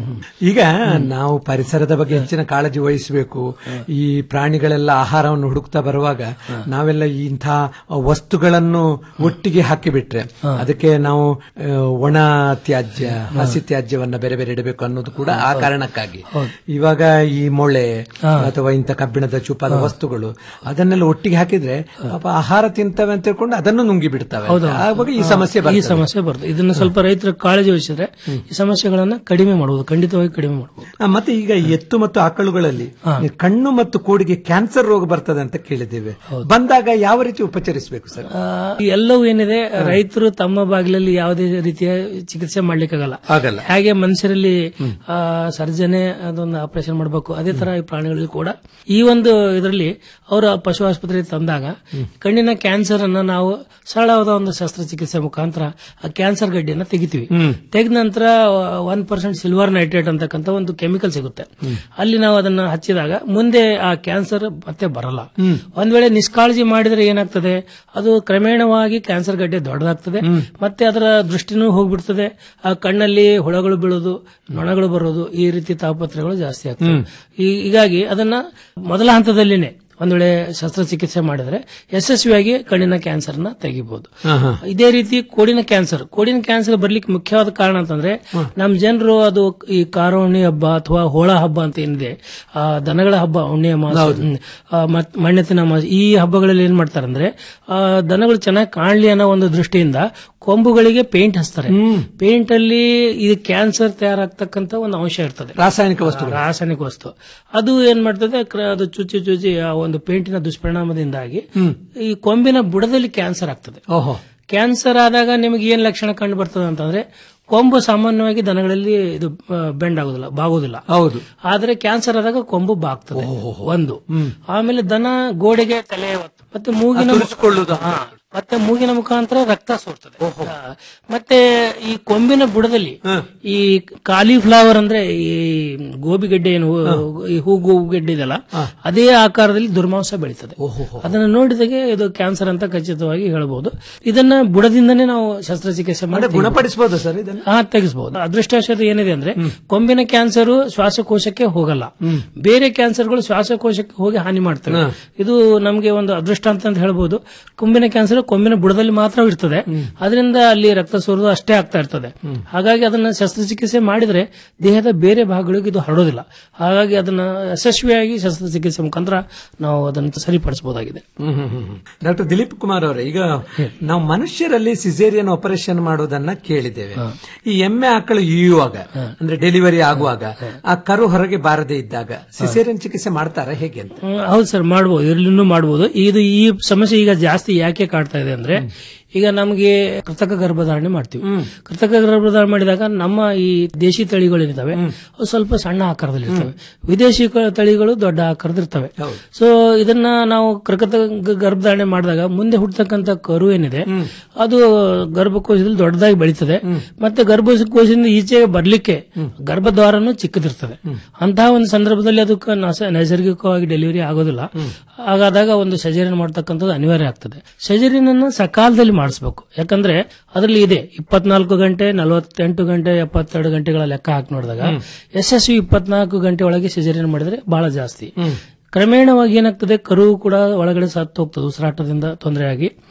ಈಗ ನಾವು ಪರಿಸರದ ಬಗ್ಗೆ ಹೆಚ್ಚಿನ ಕಾಳಜಿ ವಹಿಸಬೇಕು ಈ ಪ್ರಾಣಿಗಳೆಲ್ಲ ಆಹಾರವನ್ನು ಹುಡುಕ್ತಾ ಬರುವಾಗ ನಾವೆಲ್ಲ ಇಂಥ ವಸ್ತುಗಳನ್ನು ಒಟ್ಟಿಗೆ ಹಾಕಿಬಿಟ್ರೆ ಅದಕ್ಕೆ ನಾವು ಆ, ಒಣ ತ್ಯಾಜ್ಯ ಹಸಿ ತ್ಯಾಜ್ಯವನ್ನ ಬೇರೆ ಬೇರೆ ಇಡಬೇಕು ಅನ್ನೋದು ಕೂಡ ಆ ಕಾರಣಕ್ಕಾಗಿ ಇವಾಗ ಈ ಮೊಳೆ ಅಥವಾ ಇಂಥ ಕಬ್ಬಿಣದ ಚೂಪಾದ ವಸ್ತುಗಳು ಅದನ್ನೆಲ್ಲ ಒಟ್ಟಿಗೆ ಹಾಕಿದ್ರೆ ಪಾಪ ಆಹಾರ ತಿಂತವೆ ಅಂತ ತಿಳ್ಕೊಂಡು ಅದನ್ನು ನುಂಗಿ ಬಿಡ್ತವೆ ಹೌದು. ಆವಾಗ ಈ ಸಮಸ್ಯೆ ಈ ಬರ್ತದೆ. ಸಮಸ್ಯೆ ಬರ್ತದೆ ಇದನ್ನ ಸ್ವಲ್ಪ ರೈತರ ಕಾಳಜಿ ವಹಿಸಿದ್ರೆ ಈ ಸಮಸ್ಯೆಗಳನ್ನ ಕಡಿಮೆ ಮಾಡಬಹುದು ಖಂಡಿತವಾಗಿ ಕಡಿಮೆ ಮಾಡಬಹುದು ಆ, ಮತ್ತೆ ಈಗ ಎತ್ತು ಮತ್ತು ಆಕಳುಗಳಲ್ಲಿ ಕಣ್ಣು ಮತ್ತು ಕೂಡಿಗೆ ಕ್ಯಾನ್ಸರ್ ರೋಗ ಬರ್ತದೆ ಅಂತ ಕೇಳಿದ್ದೇವೆ ಬಂದಾಗ ಯಾವ ರೀತಿ ಉಪಚರಿಸಬೇಕು ಸರ್ ಆ, ಈ ಎಲ್ಲವೂ ಏನಿದೆ ರೈತರು ತಮ್ಮ ಬಾಗಿಲಲ್ಲಿ ಯಾವುದೇ ರೀತಿಯ ಚಿಕಿತ್ಸೆ ಮಾಡ್ಲಿಕ್ಕಾಗಲ್ಲ ಆಗಲ್ಲ ಹಾಗೆ ಮನುಷ್ಯರಲ್ಲಿ ಆ, ಸರ್ಜನೆ ಅದೊಂದು ಆಪರೇಷನ್ ಮಾಡಬೇಕು ಅದೇ ತರ ಈ ಪ್ರಾಣಿಗಳಲ್ಲಿ ಕೂಡ ಈ ಒಂದು ಇದರಲ್ಲಿ ಅವರು ಪಶು ಆಸ್ಪತ್ರೆಗೆ ತಂದಾಗ ಕಣ್ಣಿನ ಕ್ಯಾನ್ಸರ್ ಅನ್ನ ನಾವು ಸರಳವಾದ ಒಂದು ಶಸ್ತ್ರಚಿಕಿತ್ಸೆ ಮುಖಾಂತರ ಆ ಕ್ಯಾನ್ಸರ್ ಗಡ್ಡೆಯನ್ನ ತೆಗಿತೀವಿ ತೆಗೆದ ನಂತರ ಒನ್ ಪರ್ಸೆಂಟ್ ಸಿಲ್ವರ್ ನೈಟ್ರೇಟ್ ಅಂತಕ್ಕಂಥ ಒಂದು ಕೆಮಿಕಲ್ ಸಿಗುತ್ತೆ ಅಲ್ಲಿ ನಾವು ಅದನ್ನ ಹಚ್ಚಿದಾಗ ಮುಂದೆ ಆ ಕ್ಯಾನ್ಸರ್ ಮತ್ತೆ ಬರಲ್ಲ ಒಂದ್ ವೇಳೆ ನಿಷ್ಕಾಳಜಿ ಮಾಡಿದ್ರೆ ಏನಾಗ್ತದೆ ಅದು ಕ್ರಮೇಣವಾಗಿ ಕ್ಯಾನ್ಸರ್ ಗಡ್ಡೆ ದೊಡ್ಡದಾಗ್ತದೆ ಮತ್ತೆ ಅದರ ದೃಷ್ಟಿನೂ ಹೋಗ್ಬಿಡ್ತದೆ ಆ ಕಣ್ಣಲ್ಲಿ ಹುಳಗಳು ಬೀಳೋದು ನೊಣಗಳು ಬರೋದು ಈ ರೀತಿ ತಾಪತ್ರಗಳು ಜಾಸ್ತಿ ಆಗ್ತದೆ ಈ- ಹೀಗಾಗಿ ಅದನ್ನ ಮೊದಲ ಹಂತದಲ್ಲಿನೇ ಒಂದ್ ವೇಳೆ ಶಸ್ತ್ರಚಿಕಿತ್ಸೆ ಮಾಡಿದ್ರೆ ಯಶಸ್ವಿಯಾಗಿ ಕಣ್ಣಿನ ಕ್ಯಾನ್ಸರ್ ನ ತೆಗಿಬಹುದು ಇದೇ ರೀತಿ ಕೋಡಿನ ಕ್ಯಾನ್ಸರ್ ಕೋಡಿನ ಕ್ಯಾನ್ಸರ್ ಬರ್ಲಿಕ್ಕೆ ಮುಖ್ಯವಾದ ಕಾರಣ ಅಂತಂದ್ರೆ ನಮ್ ಜನರು ಅದು ಈ ಕಾರೋಣಿ ಹಬ್ಬ ಅಥವಾ ಹೋಳ ಹಬ್ಬ ಅಂತ ಏನಿದೆ ಆ ದನಗಳ ಹಬ್ಬ ಉಣ್ಣೆ ಅಮಾವಾಸ್ಯೆ ಹ್ಮ್, ಆ, ಮತ್ ಮಣ್ಣೆತ್ತಿನ ಅಮಾವಾಸ್ಯೆ ಈ ಹಬ್ಬಗಳಲ್ಲಿ ಏನ್ ಮಾಡ್ತಾರೆ ಅಂದ್ರೆ ಆ, ದನಗಳು ಚೆನ್ನಾಗಿ ಕಾಣ್ಲಿ ಅನ್ನೋ ಒಂದು ದೃಷ್ಟಿಯಿಂದ ಕೊಂಬುಗಳಿಗೆ ಪೇಂಟ್ ಹಚ್ತಾರೆ ಪೇಂಟ್ ಅಲ್ಲಿ ಇದು ಕ್ಯಾನ್ಸರ್ ತಯಾರಾಗ್ತಕ್ಕಂತ ಒಂದು ಅಂಶ ಇರ್ತದೆ ರಾಸಾಯನಿಕ ವಸ್ತು ರಾಸಾಯನಿಕ ವಸ್ತು ಅದು ಏನ್ ಮಾಡ್ತದೆ ಕ್ರ- ಅದು ಚುಚ್ಚಿ ಚುಚ್ಚಿ ಆ ಒಂದು ಪೇಂಟಿನ ದುಷ್ಪರಿಣಾಮದಿಂದಾಗಿ ಈ ಕೊಂಬಿನ ಬುಡದಲ್ಲಿ ಕ್ಯಾನ್ಸರ್ ಆಗ್ತದೆ ಓಹೋ ಕ್ಯಾನ್ಸರ್ ಆದಾಗ ನಿಮಗೆ ಏನ್ ಲಕ್ಷಣ ಕಂಡು ಬರ್ತದೆ ಅಂತಂದ್ರೆ ಕೊಂಬು ಸಾಮಾನ್ಯವಾಗಿ ದನಗಳಲ್ಲಿ ಇದು ಬೆಂಡ್ ಆಗೋದಿಲ್ಲ ಬಾಗೋದಿಲ್ಲ ಹೌದು ಆದ್ರೆ ಕ್ಯಾನ್ಸರ್ ಆದಾಗ ಕೊಂಬು ಬಾಗ್ತದೆ ಒಂದು ಆಮೇಲೆ ದನ ಗೋಡೆಗೆ ತಲೆ ಒತ್ತು. ಮತ್ತೆ ಮೂಗಿನ ತುರಿಸಿಕೊಳ್ಳುವುದು. ಹಾ. ಮತ್ತೆ ಮೂಗಿನ ಮುಖಾಂತರ ರಕ್ತ ಸೋರ್ತದೆ ಆ, ಮತ್ತೆ ಈ ಕೊಂಬಿನ ಬುಡದಲ್ಲಿ ಈ ಕಾಲಿಫ್ಲವರ್ ಅಂದ್ರೆ ಈ ಗೋಬಿಗೆಡ್ಡೆ ಏನು ಹೂ- ಈ ಹೂ ಗೋಬಿಗೆಡ್ಡೆ ಇದೆಲ್ಲ ಅದೇ ಆಕಾರದಲ್ಲಿ ದುರ್ಮಾಂಸ ಬೆಳೀತದೆ ಅದನ್ನ ನೋಡಿದಾಗೆ ಇದು ಕ್ಯಾನ್ಸರ್ ಅಂತ ಖಚಿತವಾಗಿ ಹೇಳಬಹುದು ಇದನ್ನ ಬುಡದಿಂದನೇ ನಾವು ಶಸ್ತ್ರಚಿಕಿತ್ಸೆ ಮಾಡಿ ಗುಣಪಡಿಸಬಹುದು ಸರ್ ಇದನ್ನು ಹಾ ತೆಗಿಸಬಹುದು ಅದೃಷ್ಟವಶಾತ್ ಏನಿದೆ ಅಂದ್ರೆ ಕೊಂಬಿನ ಕ್ಯಾನ್ಸರ್ ಶ್ವಾಸಕೋಶಕ್ಕೆ ಹೋಗಲ್ಲ ಬೇರೆ ಕ್ಯಾನ್ಸರ್ಗಳು ಶ್ವಾಸಕೋಶಕ್ಕೆ ಹೋಗಿ ಹಾನಿ ಮಾಡ್ತವೆ ಇದು ನಮಗೆ ಒಂದು ಅದೃಷ್ಟ ಅಂತ ಹೇಳ್ಬೋದು ಕೊಂಬಿನ ಕ್ಯಾನ್ಸರ್ ಕೊಂಬಿನ ಬುಡದಲ್ಲಿ ಮಾತ್ರ ಇರ್ತದೆ ಅದರಿಂದ ಅಲ್ಲಿ ರಕ್ತ ಸೋರುವುದು ಅಷ್ಟೇ ಆಗ್ತಾ ಇರ್ತದೆ ಹಾಗಾಗಿ ಅದನ್ನ ಶಸ್ತ್ರಚಿಕಿತ್ಸೆ ಮಾಡಿದ್ರೆ ದೇಹದ ಬೇರೆ ಭಾಗಗಳಿಗೆ ಇದು ಹರಡೋದಿಲ್ಲ ಹಾಗಾಗಿ ಅದನ್ನ ಯಶಸ್ವಿಯಾಗಿ ಶಸ್ತ್ರಚಿಕಿತ್ಸೆ ಮುಖಾಂತರ ನಾವು ಅದನ್ನು ಸರಿಪಡಿಸಬಹುದಾಗಿದೆ ಡಾಕ್ಟರ್ ದಿಲೀಪ್ ಕುಮಾರ್ ಅವರೇ ಈಗ ನಾವು ಮನುಷ್ಯರಲ್ಲಿ ಸಿಸೇರಿಯನ್ ಆಪರೇಷನ್ ಮಾಡೋದನ್ನ ಕೇಳಿದ್ದೇವೆ ಈ ಎಮ್ಮೆ ಆಕಳು ಈಯುವಾಗ ಅಂದ್ರೆ ಡೆಲಿವರಿ ಆಗುವಾಗ ಆ ಕರು ಹೊರಗೆ ಬಾರದೇ ಇದ್ದಾಗ ಸಿಸೇರಿಯನ್ ಚಿಕಿತ್ಸೆ ಮಾಡ್ತಾರಾ ಹೇಗೆ ಅಂತ ಹ್ಮ್, ಹೌದು ಸರ್ ಮಾಡ್ಬೋದು ಇರ್ಲಿನೂ ಮಾಡ್ಬೋದು ಇದು ಈ ಸಮಸ್ಯೆ ಈಗ ಜಾಸ್ತಿ ಯಾಕೆ ಕಾಡ್ತಾ ಇದೆ ಅಂದ್ರೆ ಈಗ ನಮಗೆ ಕೃತಕ ಗರ್ಭಧಾರಣೆ ಮಾಡ್ತೀವಿ ಕೃತಕ ಗರ್ಭಧಾರಣೆ ಮಾಡಿದಾಗ ನಮ್ಮ ಈ ದೇಶಿ ತಳಿಗಳೇನಿದಾವೆ ಅವು ಸ್ವಲ್ಪ ಸಣ್ಣ ಆಕಾರದಲ್ಲಿ ಇರ್ತವೆ ವಿದೇಶಿ ಕ- ತಳಿಗಳು ದೊಡ್ಡ ಆಕಾರದಿರ್ತವೆ ಸೊ ಇದನ್ನ ನಾವು ಕೃತಕ ಗ- ಗರ್ಭಧಾರಣೆ ಮಾಡಿದಾಗ ಮುಂದೆ ಹುಟ್ಟತಕ್ಕಂತ ಕರು ಏನಿದೆ ಅದು ಗರ್ಭಕೋಶದಲ್ಲಿ ದೊಡ್ಡದಾಗಿ ಬೆಳೀತದೆ ಮತ್ತೆ ಗರ್ಭಕೋಶದಿಂದ ಈಚೆಗೆ ಬರ್ಲಿಕ್ಕೆ ಗರ್ಭದ್ವಾರನು ಚಿಕ್ಕದಿರ್ತದೆ ಅಂತಹ ಒಂದು ಸಂದರ್ಭದಲ್ಲಿ ಅದಕ್ಕೆ ನಸ- ನೈಸರ್ಗಿಕವಾಗಿ ಡೆಲಿವರಿ ಆಗೋದಿಲ್ಲ ಹಾಗಾದಾಗ ಒಂದು ಸಜರಿನ್ ಮಾಡ್ತಕ್ಕಂಥದ್ದು ಅನಿವಾರ್ಯ ಆಗ್ತದೆ ಸಜರಿನ್ ಅನ್ನು ಸಕಾಲದಲ್ಲಿ ಮಾಡಿಸ್ಬೇಕು ಯಾಕಂದ್ರೆ ಅದರಲ್ಲಿ ಇದೆ ಇಪ್ಪತ್ನಾಲ್ಕು ಗಂಟೆ ನಲವತ್ತೆಂಟು ಗಂಟೆ ಎಪ್ಪತ್ತೆರಡು ಗಂಟೆಗಳ ಲೆಕ್ಕ ಹಾಕಿ ನೋಡಿದಾಗ ಯಶಸ್ವಿ ಇಪ್ಪತ್ನಾಲ್ಕು ಗಂಟೆ ಒಳಗೆ ಸಜರಿನ್ ಮಾಡಿದ್ರೆ ಬಹಳ ಜಾಸ್ತಿ ಕ್ರಮೇಣವಾಗಿ ಏನಾಗ್ತದೆ ಕರು ಕೂಡ ಒಳಗಡೆ ಸತ್ತು ಹೋಗ್ತದೆ ಉಸಿರಾಟದಿಂದ ತೊಂದರೆಯಾಗಿ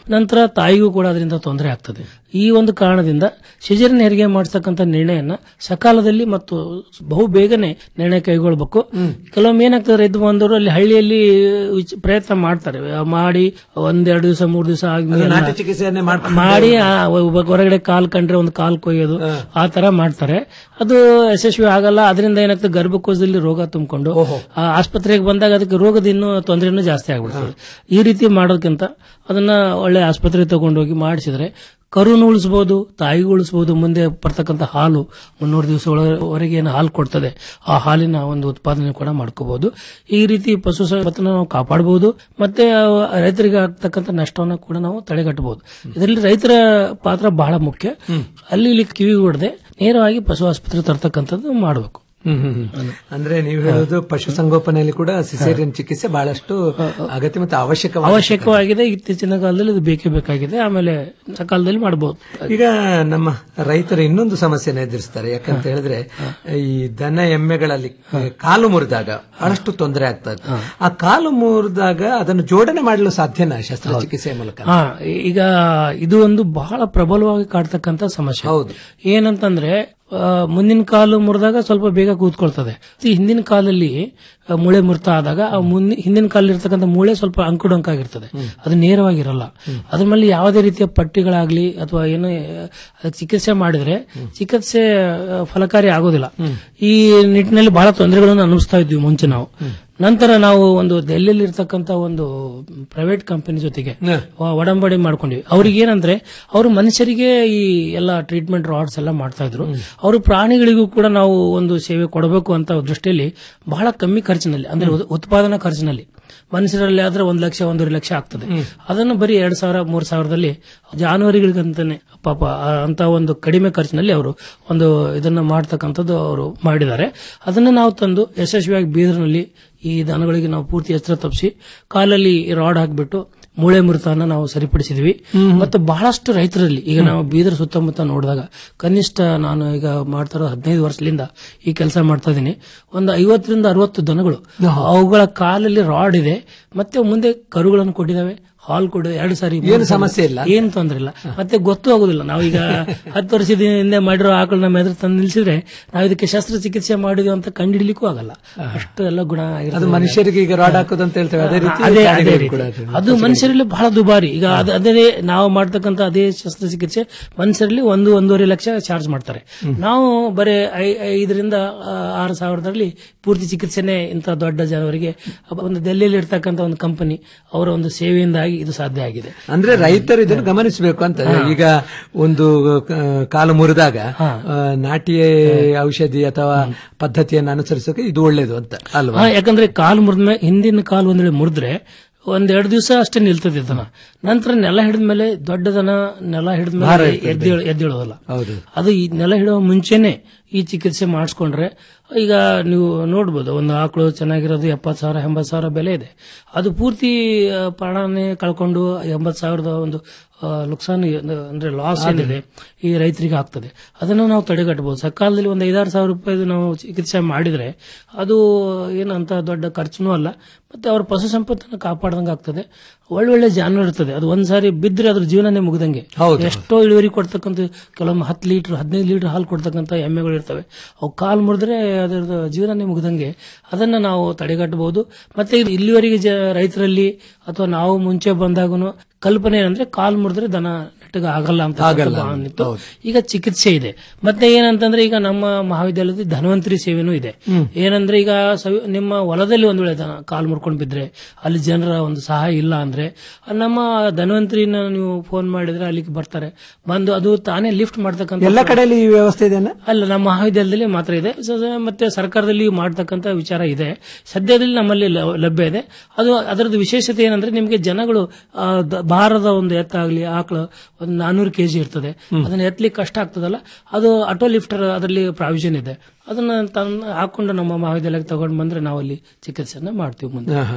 ನಂತರ ತಾಯಿಗೂ ಕೂಡ ಅದರಿಂದ ತೊಂದರೆ ಆಗ್ತದೆ ಈ ಒಂದು ಕಾರಣದಿಂದ ಸಿಜರಿನ್ ಹೆರಿಗೆ ಮಾಡಿಸ್ತಕ್ಕಂಥ ನಿರ್ಣಯನ ಸಕಾಲದಲ್ಲಿ ಮತ್ತು ಬಹು ಬೇಗನೆ ನಿರ್ಣಯ ಕೈಗೊಳ್ಬೇಕು ಕೆಲವೊಮ್ಮೆ ಏನಾಗ್ತದೆ ರೈತ ಬಂದವರು ಅಲ್ಲಿ ಹಳ್ಳಿಯಲ್ಲಿ ವಿಚ್- ಪ್ರಯತ್ನ ಮಾಡ್ತಾರೆ ಮಾಡಿ ಒಂದೆರಡು ದಿವಸ ಮೂರು ದಿವಸ ಅದು ಆದ್ಮೇಲೆ ನಾಟಿ ಚಿಕಿತ್ಸೆಯನ್ನೇ ಮಾಡ್ಕೊಂಡು ಮಾಡಿ ಆ ಒಬ್ಬ ಹೊರಗಡೆ ಕಾಲ್ ಕಂಡ್ರೆ ಒಂದು ಕಾಲ್ ಕೊಯ್ಯೋದು ಆ ತರ ಮಾಡ್ತಾರೆ ಅದು ಯಶಸ್ವಿ ಆಗಲ್ಲ ಅದರಿಂದ ಏನಾಗ್ತದೆ ಗರ್ಭಕೋಶದಲ್ಲಿ ರೋಗ ತುಂಬಿಕೊಂಡು ಆ ಆಸ್ಪತ್ರೆಗೆ ಬಂದಾಗ ಅದಕ್ಕೆ ರೋಗದ ಇನ್ನೂ ತೊಂದರೆನೂ ಜಾಸ್ತಿ ಆಗ್ಬಿಡ್ತದೆ ಈ ರೀತಿ ಮಾಡೋದಕ್ಕಿಂತ ಅದನ್ನ ಒಳ್ಳೆ ಆಸ್ಪತ್ರೆಗೆ ತಗೊಂಡೋಗಿ ಮಾಡಿಸಿದ್ರೆ ಕರುನು ಉಳಿಸಬಹುದು ತಾಯಿಗೂ ಉಳಿಸಬಹುದು ಮುಂದೆ ಬರ್ತಕ್ಕಂಥ ಹಾಲು ಮುನ್ನೂರು ದಿವಸಗಳವರೆಗೆ ಏನು ಹಾಲು ಕೊಡ್ತದೆ ಆ ಹಾಲಿನ ಒಂದು ಉತ್ಪಾದನೆ ಕೂಡ ಮಾಡ್ಕೋಬಹುದು ಈ ರೀತಿ ಪಶು ಸಂಪತ್ತನ್ನು ನಾವು ಕಾಪಾಡಬಹುದು ಮತ್ತೆ ಆ ರೈತರಿಗೆ ಆಗ್ತಕ್ಕಂಥ ನಷ್ಟವನ್ನು ಕೂಡ ನಾವು ತಡೆಗಟ್ಟಬಹುದು ಇದರಲ್ಲಿ ರೈತರ ಪಾತ್ರ ಬಹಳ ಮುಖ್ಯ ಅಲ್ಲಿ ಇಲ್ಲಿ ಕಿವಿ ಹೊಡೆದೆ ನೇರವಾಗಿ ಪಶು ಆಸ್ಪತ್ರೆ ತರ್ತಕ್ಕಂಥದ್ದು ಮಾಡಬೇಕು ಹ್ಮ್, ಹ್ಮ್, ಹ್ಮ್. ಅಂದ್ರೆ ನೀವು ಹೇಳೋದು ಪಶುಸಂಗೋಪನೆಯಲ್ಲಿ ಕೂಡ ಸಿಸೇರಿಯನ್ ಚಿಕಿತ್ಸೆ ಬಹಳಷ್ಟು ಅಗತ್ಯ ಮತ್ತು ಅವಶ್ಯಕ ಅವಶ್ಯಕವಾಗಿದೆ ಇತ್ತೀಚಿನ ಕಾಲದಲ್ಲಿ ಇದು ಬೇಕೇ ಬೇಕಾಗಿದೆ ಆಮೇಲೆ ಸಕಾಲದಲ್ಲಿ ಮಾಡಬಹುದು ಈಗ ನಮ್ಮ ರೈತರು ಇನ್ನೊಂದು ಸಮಸ್ಯೆನ ಎದುರಿಸ್ತಾರೆ ಯಾಕಂತ ಹೇಳಿದ್ರೆ ಈ ದನ ಎಮ್ಮೆಗಳಲ್ಲಿ ಕಾಲು ಮುರಿದಾಗ ಬಹಳಷ್ಟು ತೊಂದರೆ ಆಗ್ತದೆ ಆ ಕಾಲು ಮುರಿದಾಗ ಅದನ್ನು ಜೋಡಣೆ ಮಾಡಲು ಸಾಧ್ಯನಾ ಶಸ್ತ್ರಚಿಕಿತ್ಸೆಯ ಮೂಲಕ ಹಾ ಈಗ ಇದು ಒಂದು ಬಹಳ ಪ್ರಬಲವಾಗಿ ಕಾಡ್ತಕ್ಕಂತ ಸಮಸ್ಯೆ ಹೌದು. ಏನಂತಂದ್ರೆ ಆ, ಮುಂದಿನ ಕಾಲು ಮುರಿದಾಗ ಸ್ವಲ್ಪ ಬೇಗ ಕೂತ್ಕೊಳ್ತದೆ ಈ ಹಿಂದಿನ ಕಾಲಲ್ಲಿ ಆ, ಮೂಳೆ ಮುರಿತ ಆದಾಗ ಆ ಮುಂದಿನ ಹಿಂದಿನ ಕಾಲಲ್ಲಿ ಇರ್ತಕ್ಕಂಥ ಮೂಳೆ ಸ್ವಲ್ಪ ಅಂಕುಡೊಂಕಾಗಿರ್ತದೆ ಅದು ನೇರವಾಗಿರಲ್ಲ ಅದ್ರ ಮೇಲೆ ಯಾವುದೇ ರೀತಿಯ ಪಟ್ಟಿಗಳಾಗ್ಲಿ ಅಥವಾ ಏನು ಆ, ಅದಕ್ಕೆ ಚಿಕಿತ್ಸೆ ಮಾಡಿದ್ರೆ ಚಿಕಿತ್ಸೆ ಆ, ಫಲಕಾರಿ ಆಗೋದಿಲ್ಲ ಈ ನಿಟ್ಟಿನಲ್ಲಿ ಬಹಳ ತೊಂದರೆಗಳನ್ನು ಅನುಭವಿಸ್ತಾ ಇದ್ವಿ ಮುಂಚೆ ನಾವು ನಂತರ ನಾವು ಒಂದು ದೆಹಲಿಯಲ್ಲಿ ಇರ್ತಕ್ಕಂಥ ಒಂದು ಪ್ರೈವೇಟ್ ಕಂಪನಿ ಜೊತೆಗೆ ಒ- ಒಡಂಬಡಿ ಮಾಡ್ಕೊಂಡ್ವಿ ಅವ್ರಿಗೆ ಏನಂದ್ರೆ ಅವರು ಮನುಷ್ಯರಿಗೆ ಈ ಎಲ್ಲ ಟ್ರೀಟ್ಮೆಂಟ್ ರಾಡ್ಸ್ ಎಲ್ಲ ಮಾಡ್ತಾ ಇದ್ರು ಅವರು ಪ್ರಾಣಿಗಳಿಗೂ ಕೂಡ ನಾವು ಒಂದು ಸೇವೆ ಕೊಡಬೇಕು ಅಂತ ದೃಷ್ಟಿಯಲ್ಲಿ ಬಹಳ ಕಮ್ಮಿ ಖರ್ಚಿನಲ್ಲಿ ಅಂದ್ರೆ ಉತ್- ಉತ್ಪಾದನಾ ಖರ್ಚಿನಲ್ಲಿ ಮನುಷ್ಯರಲ್ಲಿ ಆದ್ರೆ ಒಂದ್ ಲಕ್ಷ ಒಂದೂವರೆ ಲಕ್ಷ ಆಗ್ತದೆ ಅದನ್ನು ಬರೀ ಎರಡ್ ಸಾವಿರ ಮೂರ್ ಸಾವಿರದಲ್ಲಿ ಜಾನುವಾರುಗಳಿಗಂತಾನೆ ಪಾಪ ಆ- ಅಂತ ಒಂದು ಕಡಿಮೆ ಖರ್ಚಿನಲ್ಲಿ ಅವರು ಒಂದು ಇದನ್ನ ಮಾಡ್ತಕ್ಕಂಥದ್ದು ಅವರು ಮಾಡಿದ್ದಾರೆ ಅದನ್ನ ನಾವು ತಂದು ಯಶಸ್ವಿಯಾಗಿ ಬೀದರ್ನಲ್ಲಿ ಈ ದನಗಳಿಗೆ ನಾವು ಪೂರ್ತಿ ಎಚ್ಚರ ತಪ್ಪಿಸಿ ಕಾಲಲ್ಲಿ ರಾಡ್ ಹಾಕ್ಬಿಟ್ಟು ಮೂಳೆ ಮುರಿತನ ನಾವು ಸರಿಪಡಿಸಿದ್ವಿ ಮತ್ತು ಬಹಳಷ್ಟು ರೈತರಲ್ಲಿ ಈಗ ನಾವು ಬೀದರ್ ಸುತ್ತಮುತ್ತ ನೋಡಿದಾಗ ಕನಿಷ್ಠ ನಾನು ಈಗ ಮಾಡ್ತಾ ಇರೋ ಹದಿನೈದು ವರ್ಷದಿಂದ ಈ ಕೆಲಸ ಮಾಡ್ತಾ ಇದ್ದೀನಿ ಒಂದು ಐವತ್ತರಿಂದ ಅರವತ್ತು ದನಗಳು ಅವುಗಳ ಕಾಲಲ್ಲಿ ರಾಡ್ ಇದೆ ಮತ್ತೆ ಮುಂದೆ ಕರುಗಳನ್ನು ಕೊಟ್ಟಿದ್ದಾವೆ ಹಾಲ್ ಕೊಡ ಎರಡು ಸಾರಿ ಮೂರು ಏನು ಸಾರಿ. ಸಮಸ್ಯೆ ಇಲ್ಲ? ಏನು ತೊಂದರೆ ಇಲ್ಲ ಮತ್ತೆ ಗೊತ್ತೂ ಆಗುದಿಲ್ಲ ನಾವೀಗ ಹತ್ತು ವರ್ಷದ ಹಿಂದೆ ಮಾಡಿರೋ ಆಕಳು ನಮ್ಮ ಎದುರು ತಂದು ನಿಲ್ಸಿದ್ರೆ ನಾವು ಇದಕ್ಕೆ ಶಸ್ತ್ರಚಿಕಿತ್ಸೆ ಮಾಡಿದ್ವಿ ಅಂತ ಕಂಡುಹಿಡ್ಲಿಕ್ಕೂ ಆಗಲ್ಲ ಅಷ್ಟು ಎಲ್ಲ ಗುಣ ಆಗಿರ್ತದೆ. ಅದು ಮನುಷ್ಯರಿಗೆ ಈಗ ರಾಡ್ ಹಾಕೋದು ಅಂತ ಹೇಳ್ತೇವೆ ಅದೇ ರೀತಿ ಅದೇ ಅದೇ ಪ್ರಾಣಿಗಳಿಗೂ ರೀತಿ. ಕೂಡ ಅದು. ಅದು ಮನುಷ್ಯರಲ್ಲಿ ಬಹಳ ದುಬಾರಿ ಈಗ ಅದ್- ಅದೇ ನಾವು ಮಾಡ್ತಕ್ಕಂಥ ಅದೇ ಶಸ್ತ್ರಚಿಕಿತ್ಸೆ ಮನುಷ್ಯರಲ್ಲಿ ಒಂದು ಒಂದೂವರೆ ಲಕ್ಷ ಚಾರ್ಜ್ ಮಾಡ್ತಾರೆ ನಾವು ಬರೀ ಐ- ಐದರಿಂದ ಆ, ಆರು ಸಾವಿರದಲ್ಲಿ ಪೂರ್ತಿ ಚಿಕಿತ್ಸೆನೆ ಇಂಥ ದೊಡ್ಡ ಜನರಿಗೆ ಒಂದು ದೆಹಲಿಯಲ್ಲಿ ಇರ್ತಕ್ಕಂಥ ಒಂದು ಕಂಪನಿ ಅವರ ಒಂದು ಸೇವೆಯಿಂದಾಗಿ ಇದು ಸಾಧ್ಯ ಆಗಿದೆ ಅಂದ್ರೆ ರೈತರು ಇದನ್ನು ಗಮನಿಸಬೇಕು ಅಂತ ಈಗ ಒಂದು ಆ, ಕಾಲು ಮುರಿದಾಗ ಆ, ನಾಟಿ ಔಷಧಿ ಅಥವಾ ಪದ್ಧತಿಯನ್ನು ಅನುಸರಿಸೋಕೆ ಇದು ಒಳ್ಳೇದು ಅಂತ ಅಲ್ವಾ ಹಾ, ಯಾಕಂದ್ರೆ ಕಾಲು ಮುರಿದ ಹಿಂದಿನ ಕಾಲು ಒಂದ್ ವೇಳೆ ಮುರಿದ್ರೆ ಒಂದೆರಡು ದಿವಸ ಅಷ್ಟೇ ನಿಲ್ತದೆ ದನ ನಂತರ ನೆಲ ಹಿಡಿದ್ಮೇಲೆ ದೊಡ್ಡ ದನ ನೆಲ ಭಾರ ಹಿಡಿದ್ಮೇಲೆ ಇರ್ತದೆ. ಎದ್ದೇಳ ಎದ್ದೇಳೋದಲ್ಲ ಹೌದು ಅದು ಈ ನೆಲ ಹಿಡುವ ಮುಂಚೆನೆ ಈ ಚಿಕಿತ್ಸೆ ಮಾಡಿಸ್ಕೊಂಡ್ರೆ ಈಗ ನೀವು ನೋಡ್ಬೋದು ಒಂದು ಆಕಳು ಚೆನ್ನಾಗಿರೋದು ಎಪ್ಪತ್ತು ಸಾವಿರ ಎಂಬತ್ತು ಸಾವಿರ ಬೆಲೆ ಇದೆ ಅದು ಪೂರ್ತಿ ಆ, ಪ್ರಾಣನೇ ಕಳ್ಕೊಂಡು ಎಂಬತ್ತು ಸಾವಿರದ ಒಂದು ಆ, ನುಕ್ಸಾನ್ ಅಂದ್ರೆ ಲಾಸ್ ಏನಿದೆ ಈ ರೈತರಿಗೆ ಆಗ್ತದೆ ಅದನ್ನು ನಾವು ತಡೆಗಟ್ಟಬಹುದು ಸಕಾಲದಲ್ಲಿ ಒಂದು ಐದಾರು ಸಾವಿರ ರೂಪಾಯಿ ನಾವು ಚಿಕಿತ್ಸೆ ಮಾಡಿದ್ರೆ ಅದು ಏನಂತ ದೊಡ್ಡ ಖರ್ಚುನೂ ಅಲ್ಲ ಮತ್ತೆ ಅವ್ರ ಪಶು ಸಂಪತ್ತನ್ನು ಕಾಪಾಡ್ದಂಗೆ ಆಗ್ತದೆ ಒಳ್ಳೊಳ್ಳೆ ಜಾನುವಾರು ಇರ್ತದೆ ಅದು ಒಂದ್ಸಾರಿ ಬಿದ್ರೆ ಅದ್ರ ಜೀವನನೇ ಮುಗ್ದಂಗೆ ಹೌದು. ಎಷ್ಟೋ ಇಳುವರಿ ಕೊಡ್ತಕ್ಕಂಥ ಕೆಲವೊಮ್ಮೆ ಹತ್ತು ಲೀಟರ್ ಹದಿನೈದು ಲೀಟರ್ ಹಾಲು ಕೊಡ್ತಕ್ಕಂಥ ಎಮ್ಮೆಗಳು ಇರ್ತವೆ ಅವು ಕಾಲು ಮುರಿದ್ರೆ ಅದರ ಜೀವನನೇ ಮುಗ್ದಂಗೆ ಅದನ್ನ ನಾವು ತಡೆಗಟ್ಟಬಹುದು ಮತ್ತೆ ಇದು ಇಲ್ಲಿವರೆಗೆ ಜ- ರೈತರಲ್ಲಿ ಅಥವಾ ನಾವು ಮುಂಚೆ ಬಂದಾಗೂ ಕಲ್ಪನೆ ಏನಂದ್ರೆ ಕಾಲು ಮುರಿದ್ರೆ ದನ ನೆಟ್ಟಗೆ ಆಗಲ್ಲ ಅಂತ ಆಗಲ್ಲ. ಭಾವನೆ ಇತ್ತು. ಈಗ ಚಿಕಿತ್ಸೆ ಇದೆ ಮತ್ತೆ ಏನಂತಂದ್ರೆ ಈಗ ನಮ್ಮ ಮಹಾವಿದ್ಯಾಲಯದಲ್ಲಿ ಧನ್ವಂತರಿ ಸೇವೆನೂ ಇದೆ ಏನಂದ್ರೆ ಈಗ ಸವಿ- ನಿಮ್ಮ ಹೊಲದಲ್ಲಿ ಒಂದ್ ವೇಳೆ ದನ ಕಾಲು ಮುರ್ಕೊಂಡು ಬಿದ್ರೆ ಅಲ್ಲಿ ಜನರ ಒಂದು ಸಹಾಯ ಇಲ್ಲ ಅಂದ್ರೆ ನಮ್ಮ ಧನ್ವಂತರಿನ ನೀವು ಫೋನ್ ಮಾಡಿದ್ರೆ ಅಲ್ಲಿಗೆ ಬರ್ತಾರೆ ಬಂದು ಅದು ತಾನೇ ಲಿಫ್ಟ್ ಮಾಡ್ತಕ್ಕಂಥ ಎಲ್ಲ ಕಡೆಯಲ್ಲಿ ಈ ವ್ಯವಸ್ಥೆ ಇದೆಯಾ ಅಲ್ಲ ನಮ್ಮ ಮಹಾವಿದ್ಯಾಲಯದಲ್ಲಿ ಮಾತ್ರ ಇದೆ ಸ- ಸ- ಮತ್ತೆ ಸರ್ಕಾರದಲ್ಲಿ ಮಾಡ್ತಕ್ಕಂಥ ವಿಚಾರ ಇದೆ ಸದ್ಯದಲ್ಲಿ ನಮ್ಮಲ್ಲಿ ಲ- ಲಭ್ಯ ಇದೆ ಅದು ಅದರದ್ದು ವಿಶೇಷತೆ ಏನಂದ್ರೆ ನಿಮಗೆ ಜನಗಳು ಆ, ದ- ಭಾರದ ಒಂದು ಎತ್ತಾಗ್ಲಿ ಆಕಳು ಒಂದು ನಾನೂರು ಕೆಜಿ ಇರ್ತದೆ ಅದನ್ನ ಎತ್ತಲಿಕ್ಕೆ ಕಷ್ಟ ಆಗ್ತದಲ್ಲ ಅದು ಆಟೋ ಲಿಫ್ಟರ್ ಅದರಲ್ಲಿ ಪ್ರಾವಿಷನ್ ಇದೆ ಅದನ್ನ ತಂದು ಹಾಕೊಂಡು ನಮ್ಮ ಮಹಾವಿದ್ಯಾಲಯಕ್ಕೆ ತಗೊಂಡು ಬಂದ್ರೆ ನಾವು ಅಲ್ಲಿ ಚಿಕಿತ್ಸೆಯನ್ನ ಮಾಡ್ತೀವಿ ಮುಂದೆ ಆಹಾ.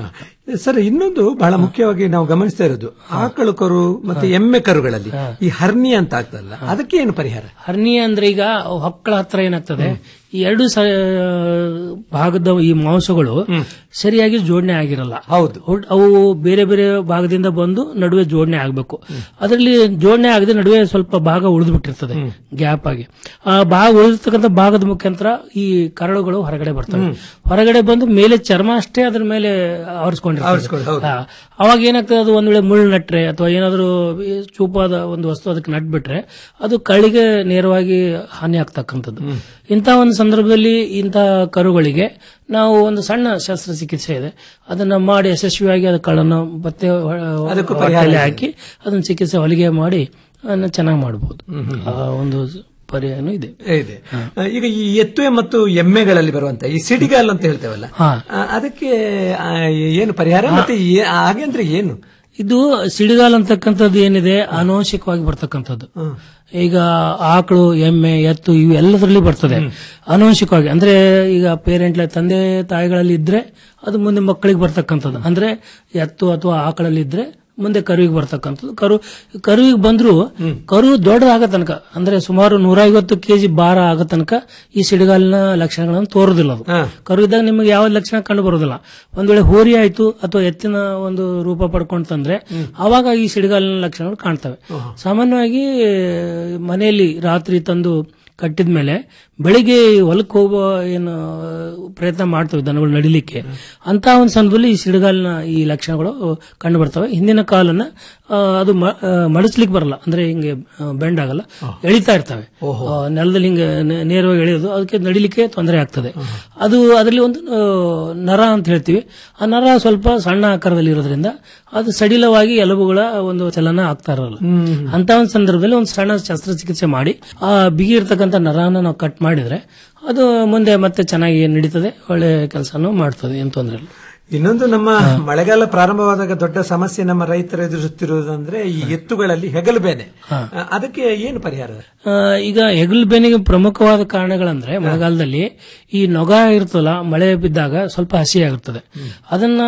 ಸರ್ ಇನ್ನೊಂದು ಬಹಳ ಮುಖ್ಯವಾಗಿ ನಾವು ಗಮನಿಸ್ತಾ ಇರೋದು ಆಕಳು ಕರು ಮತ್ತೆ ಎಮ್ಮೆ ಕರುಗಳಲ್ಲಿ ಈ ಹರ್ನಿ ಅಂತ ಆಗ್ತದಲ್ಲ ಅದಕ್ಕೆ ಏನು ಪರಿಹಾರ ಹರ್ನಿಯ ಅಂದ್ರೆ ಈಗ ಹೊಕ್ಕಳ ಹತ್ರ ಏನಾಗ್ತದೆ ಈ ಎರಡು ಸ ಭಾಗದ ಈ ಮಾಂಸಗಳು ಸರಿಯಾಗಿ ಜೋಡಣೆ ಆಗಿರಲ್ಲ ಹೌದು ಅವು ಬೇರೆ ಬೇರೆ ಭಾಗದಿಂದ ಬಂದು ನಡುವೆ ಜೋಡಣೆ ಆಗಬೇಕು ಅದರಲ್ಲಿ ಜೋಡಣೆ ಆಗದೆ ನಡುವೆ ಸ್ವಲ್ಪ ಭಾಗ ಉಳಿದು ಬಿಟ್ಟಿರ್ತದೆ ಗ್ಯಾಪ್ ಆಗಿ ಆ ಭಾಗ ಉಳಿದಿರ್ತಕ್ಕಂಥ ಭಾಗದ ಮುಖಾಂತರ ಈ ಕರಳುಗಳು ಹೊರಗಡೆ ಬರ್ತವೆ ಹೊರಗಡೆ ಬಂದು ಮೇಲೆ ಚರ್ಮ ಅಷ್ಟೇ ಅದ್ರ ಮೇಲೆ ಆವರಿಸ್ಕೊಂಡು, ಆವರಿಸ್ಕೊಂಡಿರ್ತದೆ ಹೌದು. ಹಾ. ಅವಾಗ ಏನಾಗ್ತದೆ ಅದು ಒಂದ್ ವೇಳೆ ಮುಳ್ಳು ನಟ್ರೆ ಅಥವಾ ಏನಾದರೂ ಈ ಚೂಪಾದ ಒಂದು ವಸ್ತು ಅದಕ್ಕೆ ನಟ್ಬಿಟ್ರೆ ಅದು ಕಳಿಗೆ ನೇರವಾಗಿ ಹಾನಿ ಆಗ್ತಕ್ಕಂಥದ್ದು ಇಂಥ ಒಂದು ಸಂದರ್ಭದಲ್ಲಿ ಇಂಥ ಕರುಗಳಿಗೆ ನಾವು ಒಂದು ಸಣ್ಣ ಶಸ್ತ್ರಚಿಕಿತ್ಸೆ ಇದೆ ಅದನ್ನ ಮಾಡಿ ಯಶಸ್ವಿಯಾಗಿ ಅದು ಕಳ್ಳನ್ನು ಮತ್ತೆ ಅದಕ್ಕೂ ಪರಿಹಾರ ಹೊಟ್ಟೆಯಲ್ಲಿ ಇದೆ. ಹಾಕಿ ಅದನ್ನ ಚಿಕಿತ್ಸೆ ಹೊಲಿಗೆ ಮಾಡಿ ಅದನ್ನ ಚೆನ್ನಾಗಿ ಮಾಡಬಹುದು ಆ ಒಂದು ಪರಿಹಾರನೂ ಇದೆ ಇದೆ ಈಗ ಈ ಎತ್ತು ಮತ್ತು ಎಮ್ಮೆಗಳಲ್ಲಿ ಬರುವಂತ ಈ ಸಿಡಿಗಾಲ್ ಅಂತ ಹೇಳ್ತೇವಲ್ಲ ಹಾ. ಆ, ಅದಕ್ಕೆ ಆ, ಏನು ಪರಿಹಾರ ಮತ್ತೆ ಏ- ಹಾಗೆ ಅಂದ್ರೆ ಏನು ಇದು ಸಿಡಿಗಾಲ್ ಅಂತಕ್ಕಂಥದ್ದು ಏನಿದೆ ಅನುವಂಶಿಕವಾಗಿ ಬರ್ತಕ್ಕಂಥದ್ದು ಈಗ ಆಕಳು ಎಮ್ಮೆ ಎತ್ತು ಇವು ಎಲ್ಲದರಲ್ಲಿ ಬರ್ತದೆ ಅನುವಂಶಿಕವಾಗಿ ಅಂದ್ರೆ ಈಗ ಪೇರೆಂಟ್ ತಂದೆ ತಾಯಿಗಳಲ್ಲಿ ಇದ್ರೆ ಅದು ಮುಂದೆ ಮಕ್ಕಳಿಗೆ ಬರ್ತಕ್ಕಂಥದ್ದು ಅಂದ್ರೆ ಎತ್ತು ಅಥವಾ ಆಕಳಲ್ಲಿ ಇದ್ರೆ ಮುಂದೆ ಕರುವಿಗೆ ಬರ್ತಕ್ಕಂಥದ್ದು ಕರು ಕರುವಿಗೆ ಬಂದ್ರು ಕರು ದೊಡ್ಡದಾಗ ತನಕ ಅಂದ್ರೆ ಸುಮಾರು ನೂರ ಐವತ್ತು ಕೆಜಿ ಭಾರ ಆಗೋ ತನಕ ಈ ಸಿಡಿಗಾಲಿನ ಲಕ್ಷಣಗಳನ್ನು ತೋರುದಿಲ್ಲ ಅದು ಕರು ಇದ್ದಾಗ ನಿಮಗೆ ಯಾವ ಲಕ್ಷಣ ಕಂಡು ಬರೋದಿಲ್ಲ ಒಂದ್ ವೇಳೆ ಹೋರಿ ಆಯ್ತು ಅಥವಾ ಎತ್ತಿನ ಒಂದು ರೂಪ ಪಡ್ಕೊಂತಂದ್ರೆ ಅವಾಗ ಈ ಸಿಡಿಗಾಲಿನ ಲಕ್ಷಣಗಳು ಕಾಣ್ತವೆ ಸಾಮಾನ್ಯವಾಗಿ ಮನೆಯಲ್ಲಿ ರಾತ್ರಿ ತಂದು ಕಟ್ಟಿದ ಮೇಲೆ ಬೆಳಿಗ್ಗೆ ಹೊಲಕ್ಕೆ ಹೋಗುವ ಏನು ಪ್ರಯತ್ನ ಮಾಡ್ತವೆ ದನಗಳು ನಡಿಲಿಕ್ಕೆ ಅಂತ ಒಂದು ಸಂದರ್ಭದಲ್ಲಿ ಈ ಸಿಡಿಗಾಲಿನ ಈ ಲಕ್ಷಣಗಳು ಕಂಡು ಬರ್ತವೆ ಹಿಂದಿನ ಕಾಲನ್ನ ಆ, ಅದು ಮ- ಆ, ಮಡಸ್ಲಿಕ್ಕೆ ಬರಲ್ಲ ಅಂದ್ರೆ ಹಿಂಗೆ ಬೆಂಡ್ ಆಗಲ್ಲ ಎಳಿತಾ ಇರ್ತವೆ ಆ, ನೆಲದಲ್ಲಿ ಹಿಂಗೆ ನೆ- ನೇರವಾಗಿ ಎಳೆಯೋದು ಅದಕ್ಕೆ ನಡಿಲಿಕ್ಕೆ ತೊಂದರೆ ಆಗ್ತದೆ ಅದು ಅದರಲ್ಲಿ ಒಂದು ಆ, ನರ ಅಂತ ಹೇಳ್ತೀವಿ ಆ ನರ ಸ್ವಲ್ಪ ಸಣ್ಣ ಆಕಾರದಲ್ಲಿ ಇರೋದ್ರಿಂದ ಅದು ಸಡಿಲವಾಗಿ ಎಲುಬುಗಳ ಒಂದು ಚಲನ ಆಗ್ತಾ ಇರಲ್ಲ ಅಂತ ಒಂದು ಸಂದರ್ಭದಲ್ಲಿ ಒಂದು ಸಣ್ಣ ಶಸ್ತ್ರಚಿಕಿತ್ಸೆ ಮಾಡಿ ಆ ಬಿಗಿ ಇರ್ತಕ್ಕಂಥ ನರನ ನಾವು ಕಟ್ ಮಾಡಿದ್ರೆ ಅದು ಮುಂದೆ ಮತ್ತೆ ಚೆನ್ನಾಗಿ ನಡೀತದೆ ಒಳ್ಳೆ ಕೆಲಸನೂ ಮಾಡ್ತದೆ ಏನು ತೊಂದರೆ ಇಲ್ಲ ಇನ್ನೊಂದು ನಮ್ಮ ಮಳೆಗಾಲ ಪ್ರಾರಂಭವಾದಾಗ ದೊಡ್ಡ ಸಮಸ್ಯೆ ನಮ್ಮ ರೈತರು ಎದುರಿಸುತ್ತಿರುವುದಂದ್ರೆ ಈ ಎತ್ತುಗಳಲ್ಲಿ ಹೆಗಲು ಬೇನೆ ಆ, ಅದಕ್ಕೆ ಏನು ಪರಿಹಾರ ಆ, ಈಗ ಹೆಗಲು ಬೇನಿಗೆ ಪ್ರಮುಖವಾದ ಕಾರಣಗಳಂದ್ರೆ ಮಳೆಗಾಲದಲ್ಲಿ ಈ ನೊಗ ಇರ್ತಲ್ಲ ಮಳೆ ಬಿದ್ದಾಗ ಸ್ವಲ್ಪ ಹಸಿ ಆಗಿರ್ತದೆ ಅದನ್ನ